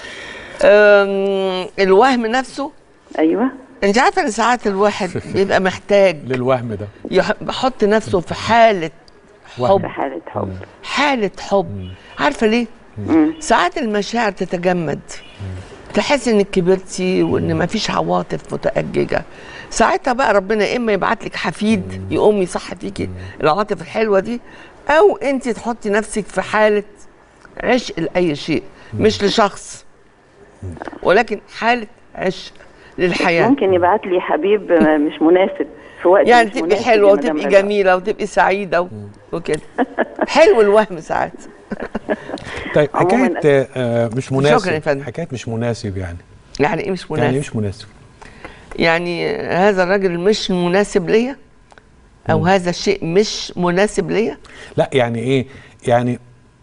أم، الوهم نفسه ايوه انت عارفه ان ساعات الواحد بيبقى محتاج للوهم ده يح- يحط نفسه في حاله وهم. حب في حاله حب حاله حب عارفه ليه ساعات المشاعر تتجمد تحس انك كبرتي وان مفيش عواطف متأججة ساعتها بقى ربنا يا اما يبعت لك حفيد يقوم يصح فيكي العواطف الحلوه دي او انت تحطي نفسك في حاله عشق لاي شيء مش لشخص ولكن حاله عشق للحياه ممكن يبعت لي حبيب مش مناسب في وقت يعني مش تبقي مناسب حلوه يا مدام وتبقي رجاء. جميله وتبقي سعيده و- وكده حلو الوهم ساعات طيب عموماً- حكايه آه مش مناسب شكراً يا فندم. حكايه مش مناسب يعني يعني ايه مش مناسب يعني إيه مش مناسب يعني هذا الراجل مش مناسب ليا او هذا الشيء مش مناسب ليا لا يعني ايه يعني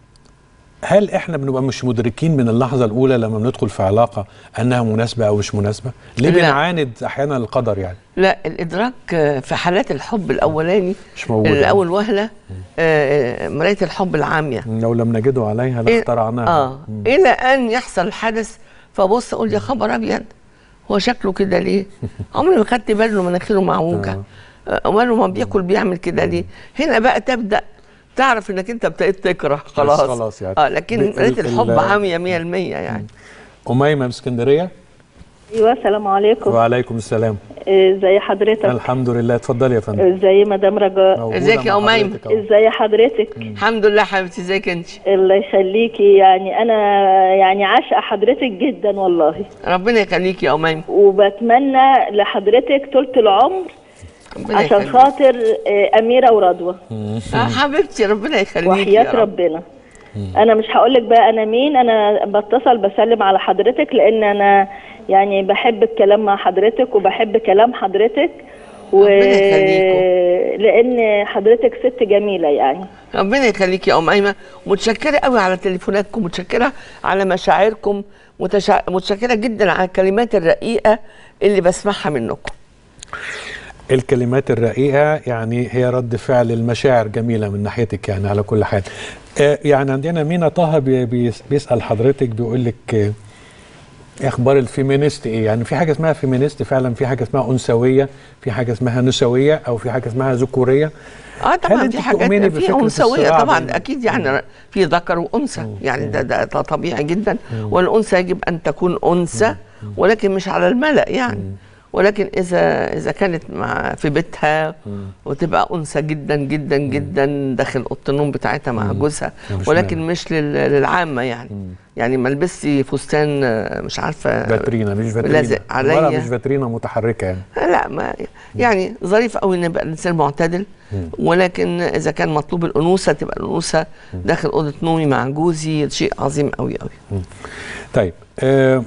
هل احنا بنبقى مش مدركين من اللحظه الاولى لما بندخل في علاقه انها مناسبه او مش مناسبه ليه لا. بنعاند احيانا القدر يعني لا الادراك آه، في حالات الحب الاولاني مش موجود الاول وهله آه، آه، مرايه الحب العاميه لو لم نجده عليها إيه- لاخترعناها اه الى ان يحصل الحدث فبص اقول يا خبر ابيض هو شكله كده ليه؟ عمري ما خدت بالي انه مناخيره معوجه آه، امال ما بياكل بيعمل كده ليه؟ هنا بقى تبدا تعرف انك انت ابتديت تكره خلاص خلاص يعني. اه لكن ال- مرايه ال- الحب ال- عاميه 100% يعني اميمه من اسكندريه ايوه السلام عليكم وعليكم السلام ازي حضرتك الحمد لله اتفضلي يا فندم ازي مدام رجاء موجودة ازيك يا مع أميمة؟ حضرتك أهو. ازي حضرتك الحمد لله حبيبتي ازيك انت الله يخليكي يعني انا يعني عاشقه حضرتك جدا والله ربنا يخليك يا اميمه وبتمنى لحضرتك طولة العمر ربنا عشان يخليك. خاطر آه، اميره ورضوى اه حبيبتي ربنا يخليك وحياه ربنا انا مش هقول لك بقى انا مين انا بتصل بسلم على حضرتك لان انا يعني بحب الكلام مع حضرتك وبحب كلام حضرتك و لان حضرتك ست جميله يعني ربنا يخليك يا ام ايمن متشكره قوي على تليفوناتكم متشكره على مشاعركم متشا... متشكره جدا على الكلمات الرقيقه اللي بسمعها منكم الكلمات الرقيقة يعني هي رد فعل المشاعر جميلة من ناحيتك يعني على كل حال آه، يعني عندنا مينا طه بي- بيس- بيسأل حضرتك بيقول لك آه، إيه اخبار الفيمينيست ايه يعني في حاجه اسمها فيمينيست فعلا في حاجه اسمها انثويه في حاجه اسمها نسويه او في حاجه اسمها ذكوريه اه هل طبعا أنت في حاجات تؤمني في بفكرة انثويه الصراع طبعا بين- اكيد يعني في ذكر وانثى يعني ده, ده ده طبيعي جدا والانثى يجب ان تكون انثى ولكن مش على الملأ يعني ولكن اذا اذا كانت مع في بيتها وتبقى انثى جدا جدا جدا داخل اوضه النوم بتاعتها مع جوزها مفيش ولكن مانع. مش لل- للعامه يعني يعني ما لبستي فستان آه، مش عارفه فاترينا مش فاترينا لازق ولا عليا مش فاترينا متحركه يعني لا ما يعني ظريف قوي ان يبقى الانسان معتدل ولكن اذا كان مطلوب الانوثه تبقى الانوثه داخل اوضه نومي مع جوزي شيء عظيم قوي قوي طيب آه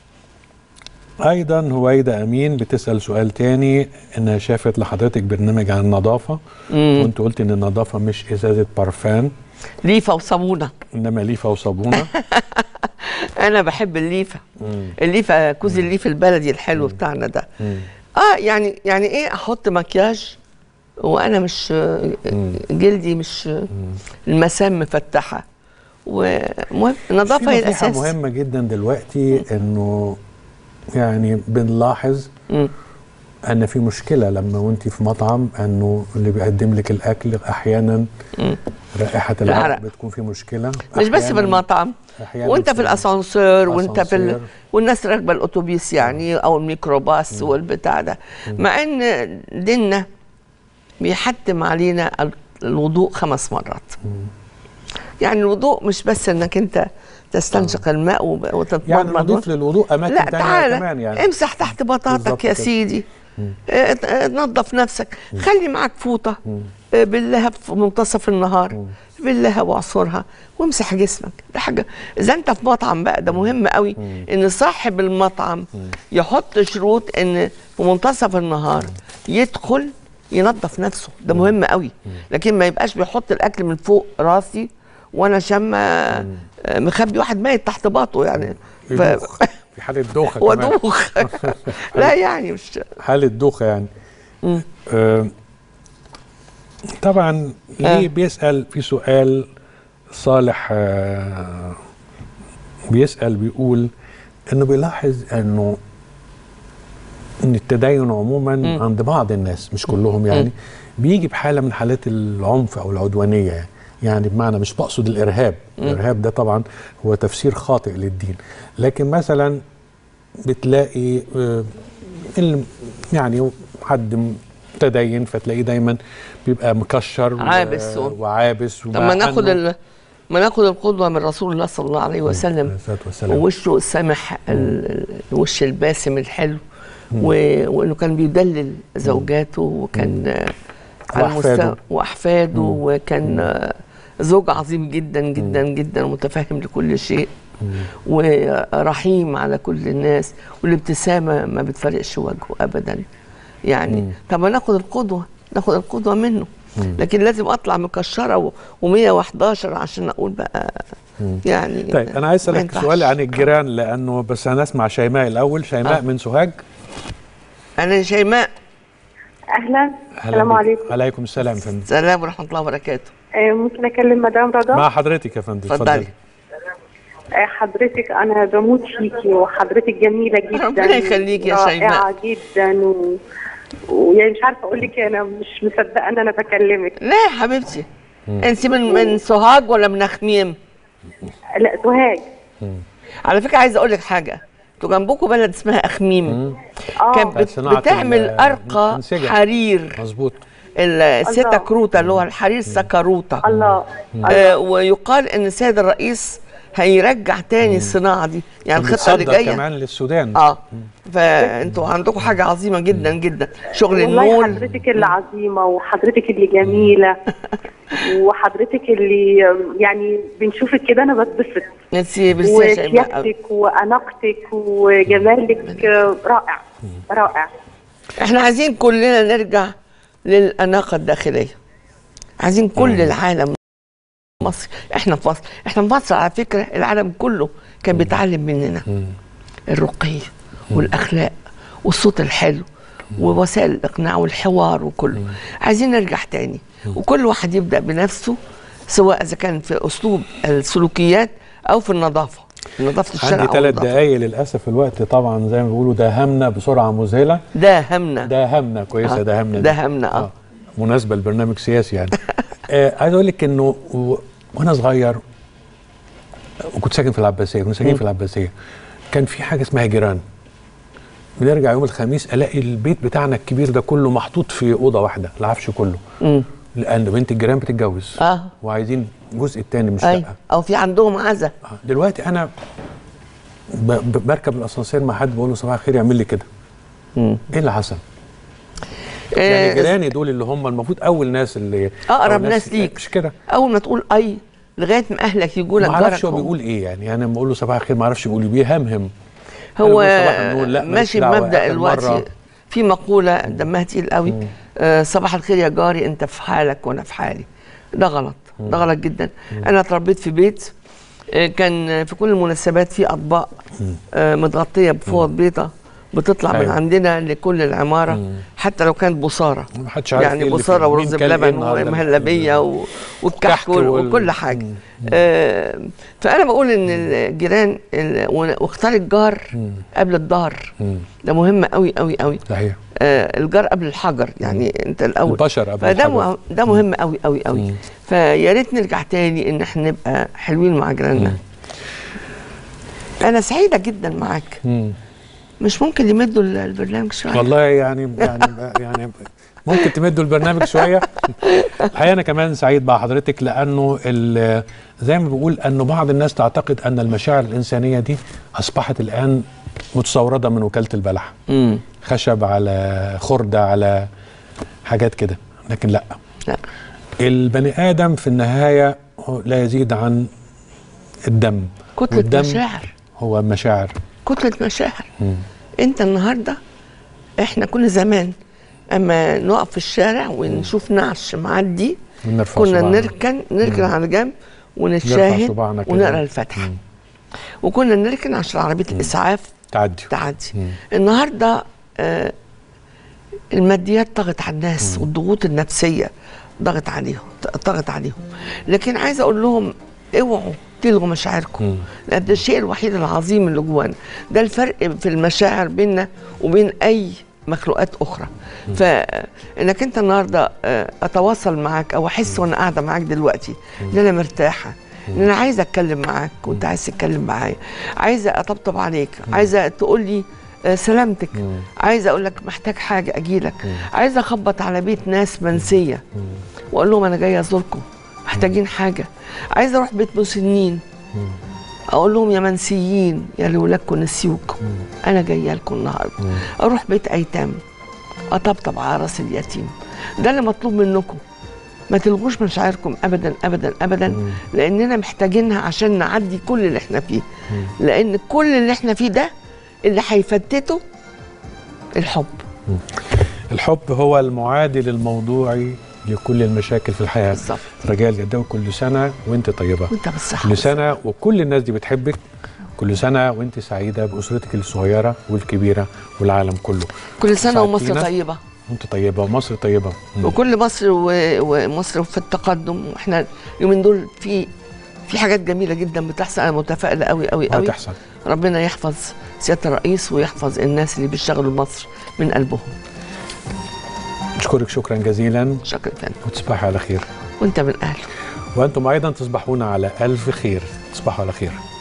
ايضا هويدا امين بتسال سؤال تاني انها شافت لحضرتك برنامج عن النظافه مم. وانت قلت ان النظافه مش ازازه بارفان ليفه وصابونه انما ليفه وصابونه انا بحب الليفه الليفه كوز الليف البلدي الحلو بتاعنا ده اه يعني يعني ايه احط مكياج وانا مش جلدي مش المسام مفتحه ومهم النظافه هي في نصيحة الاساس مهمة جدا دلوقتي انه يعني بنلاحظ ان في مشكلة لما وانت في مطعم انه اللي بيقدم لك الاكل احيانا رائحة العرق العرق. بتكون في مشكلة مش بس أحياناً- بالمطعم أحياناً وانت في الاسانسير وانت في ال... أسانسير. والناس راكبه الاتوبيس يعني او الميكروباص والبتاع ده مع ان ديننا بيحتم علينا ال- الوضوء خمس مرات يعني الوضوء مش بس انك انت تستنشق الماء وب- وتتمضمض يعني نضيف للوضوء اماكن لا تانية تعالى كمان يعني امسح تحت بالظبط بطاطك يا كده. سيدي اه، ت- اه، نظف نفسك خلي معاك فوطه اه، باللهب في منتصف النهار باللهب واعصرها وامسح جسمك ده حاجه اذا انت في مطعم بقى ده مهم قوي ان صاحب المطعم يحط شروط ان في منتصف النهار يدخل ينظف نفسه ده مهم قوي لكن ما يبقاش بيحط الاكل من فوق راسي وانا شامه اه، مخبي واحد ميت تحت باطه يعني ف... يدوخ. في حالة دوخة كمان ودوخ لا يعني مش حالة دوخة يعني آه طبعا ليه بيسأل في سؤال صالح آه بيسأل بيقول انه بيلاحظ انه ان التدين عموما مم. عند بعض الناس مش كلهم يعني بيجي بحالة من حالات العنف او العدوانية يعني يعني بمعنى مش بقصد الارهاب مم. الارهاب ده طبعا هو تفسير خاطئ للدين لكن مثلا بتلاقي آه، اللي يعني حد متدين فتلاقيه دايما بيبقى مكشر و- عابس و- وعابس طب ما ناخد ال... ما ناخد القدوه من رسول الله صلى الله عليه وسلم الصلاه والسلام ووشه السمح ال- ال- الوش الباسم الحلو و... وانه كان بيدلل زوجاته وكان آه، على وأحفاده. مستوى واحفاده وكان آه، زوج عظيم جدا جدا جدا متفهم لكل شيء ورحيم على كل الناس والابتسامه ما بتفرقش وجهه ابدا يعني طب ما ناخد القدوه ناخد القدوه منه لكن لازم اطلع مكشره و111 عشان اقول بقى يعني طيب انا عايز ما اسالك ينفعش. سؤال عن الجيران لانه بس هنسمع شيماء الاول شيماء آه. من سوهاج انا شيماء اهلا أهلاً السلام بك. عليكم عليكم السلام يا فندم السلام ورحمه الله وبركاته آه، ممكن اكلم مدام رضا مع حضرتك يا فندم اتفضلي. آه، حضرتك انا بموت فيكي وحضرتك جميله جدا ربنا يخليك يا شيماء. رائعه جدا و... ويعني مش عارفه اقول لك إيه، انا مش مصدقه ان انا بكلمك لا يا حبيبتي انت من من سوهاج ولا من خميم لا سوهاج على فكره عايزه اقول لك حاجه انتوا جنبكم بلد اسمها اخميم كانت بتاعت بت- صناعة بتعمل ال- ارقى الأنسجة. حرير مظبوط ال- السيتا كروتا اللي هو الحرير سكروتا الله آه ويقال ان السيد الرئيس هيرجع تاني الصناعه دي يعني كان الخطه اللي بتصدر جايه كمان للسودان اه فانتوا عندكم حاجه عظيمه جدا جدا شغل والله النول حضرتك اللي عظيمه وحضرتك اللي جميله وحضرتك اللي يعني بنشوفك كده انا بتبسط انت ميرسي يا شيماء وسيادتك واناقتك وجمالك آه، رائع رائع احنا عايزين كلنا نرجع للأناقة الداخلية عايزين كل العالم مصر احنا في مصر احنا في مصر على فكرة العالم كله كان بيتعلم مننا الرقي والأخلاق والصوت الحلو ووسائل الإقناع والحوار وكله عايزين نرجع تاني وكل واحد يبدأ بنفسه سواء إذا كان في أسلوب السلوكيات أو في النظافة نظافة الشارع عندي أو ثلاث النظافة. دقايق للاسف الوقت طبعا زي ما بيقولوا داهمنا بسرعه مذهله داهمنا داهمنا كويسه آه، داهمنا دي. داهمنا، آه. مناسبه لبرنامج سياسي يعني آه عايز اقول لك انه و... وانا صغير وكنت ساكن في العباسيه كنا ساكنين مم. في العباسيه كان في حاجه اسمها جيران بنرجع يوم الخميس الاقي البيت بتاعنا الكبير ده كله محطوط في اوضه واحده العفش كله مم. لان بنت الجيران بتتجوز اه وعايزين الجزء الثاني من اي الشقه او في عندهم عزا دلوقتي انا ب- ب- بركب الاسانسير مع حد بقول له صباح الخير يعمل لي كده ايه اللي حصل؟ يعني آه، جيراني دول اللي هم المفروض اول ناس اللي اقرب أول ناس ليك مش كده اول ما تقول اي لغايه ما اهلك يجوا لك ما اعرفش هو جارك بيقول ايه يعني انا بقول له صباح الخير ما اعرفش بيقول ايه بيهمهم هو أنا بقول صباح النور، لا، ماليش ماشي دعوة، بمبدا آخر الوقت مرة. في مقوله دمها تقيل قوي آه صباح الخير يا جاري انت في حالك وانا في حالي ده غلط ده غلط جدا انا اتربيت في بيت آه، كان في كل المناسبات في اطباق آه متغطيه بفوط بيضه بتطلع من أيوة. عندنا لكل العماره حتى لو كانت بصاره محدش عارف يعني إيه اللي بصاره فيه. مين ورز كان إيه بلبن النهاردة. ومهلبيه و- والكحك كحك وال- وال- وكل حاجه آه فانا بقول ان الجيران ال- واختار الجار قبل الدار ده مهم قوي قوي قوي صحيح آه الجار قبل الحجر يعني انت الاول البشر قبل فده الحجر. مه- ده مهم قوي قوي قوي فيا ريت نرجع تاني ان احنا نبقى حلوين مع جيراننا انا سعيده جدا معاك مم. مش ممكن يمدوا ال- البرنامج شويه والله يعني يعني يعني ممكن تمدوا البرنامج شويه الحقيقه انا كمان سعيد مع حضرتك لانه ال- زي ما بقول انه بعض الناس تعتقد ان المشاعر الانسانيه دي اصبحت الان متستورده من وكاله البلح مم. خشب على خرده على حاجات كده لكن لا لا البني ادم في النهايه هو لا يزيد عن الدم كتله والدم مشاعر هو مشاعر كتله مشاعر مم. انت النهارده احنا كنا زمان اما نقف في الشارع ونشوف نعش معدي ونرفع كنا صباعنا. نركن نركن مم. على جنب نرفع ونتشاهد صباعنا كده. ونقرا الفاتحه وكنا نركن عشان عربيه الاسعاف تعدي تعدي النهارده آه الماديات طغت على الناس والضغوط النفسيه ضغط عليهم ضغط عليهم لكن عايزه اقول لهم اوعوا تلغوا مشاعركم لان ده الشيء الوحيد العظيم اللي جوانا ده الفرق في المشاعر بيننا وبين اي مخلوقات اخرى فانك انت النهارده آه، اتواصل معاك او احس وانا قاعده معاك دلوقتي ان انا مرتاحه ان انا عايزه اتكلم معاك وانت عايز تتكلم معايا عايزه اطبطب عليك عايزه تقول لي آه، سلامتك عايزه اقول لك محتاج حاجه اجي لك عايزه اخبط على بيت ناس منسيه واقول لهم انا جايه ازوركم محتاجين حاجه عايزه اروح بيت مسنين اقول لهم يا منسيين يا اللي ولادكم نسيوكم انا جايه لكم النهارده اروح بيت ايتام اطبطب على راس اليتيم ده اللي مطلوب منكم ما تلغوش مشاعركم ابدا ابدا ابدا لاننا محتاجينها عشان نعدي كل اللي احنا فيه لان كل اللي احنا فيه ده اللي هيفتته الحب الحب هو المعادل الموضوعي لكل المشاكل في الحياه بالظبط رجاء الجداوي كل سنه وانت طيبه وانت بالصحه كل سنه وكل الناس دي بتحبك كل سنه وانت سعيده باسرتك الصغيره والكبيره والعالم كله كل سنه ومصر ساعدتينا. طيبه وانت طيبه ومصر طيبه مم. وكل مصر و... ومصر في التقدم واحنا اليومين دول في في حاجات جميله جدا بتحصل انا متفائله قوي قوي قوي هتحصل ربنا يحفظ سياده الرئيس ويحفظ الناس اللي بيشتغلوا مصر من قلبهم اشكرك شكرا جزيلا شكرا فندم وتصبحي على خير وانت من اهله وانتم ايضا تصبحون على الف خير تصبحوا على خير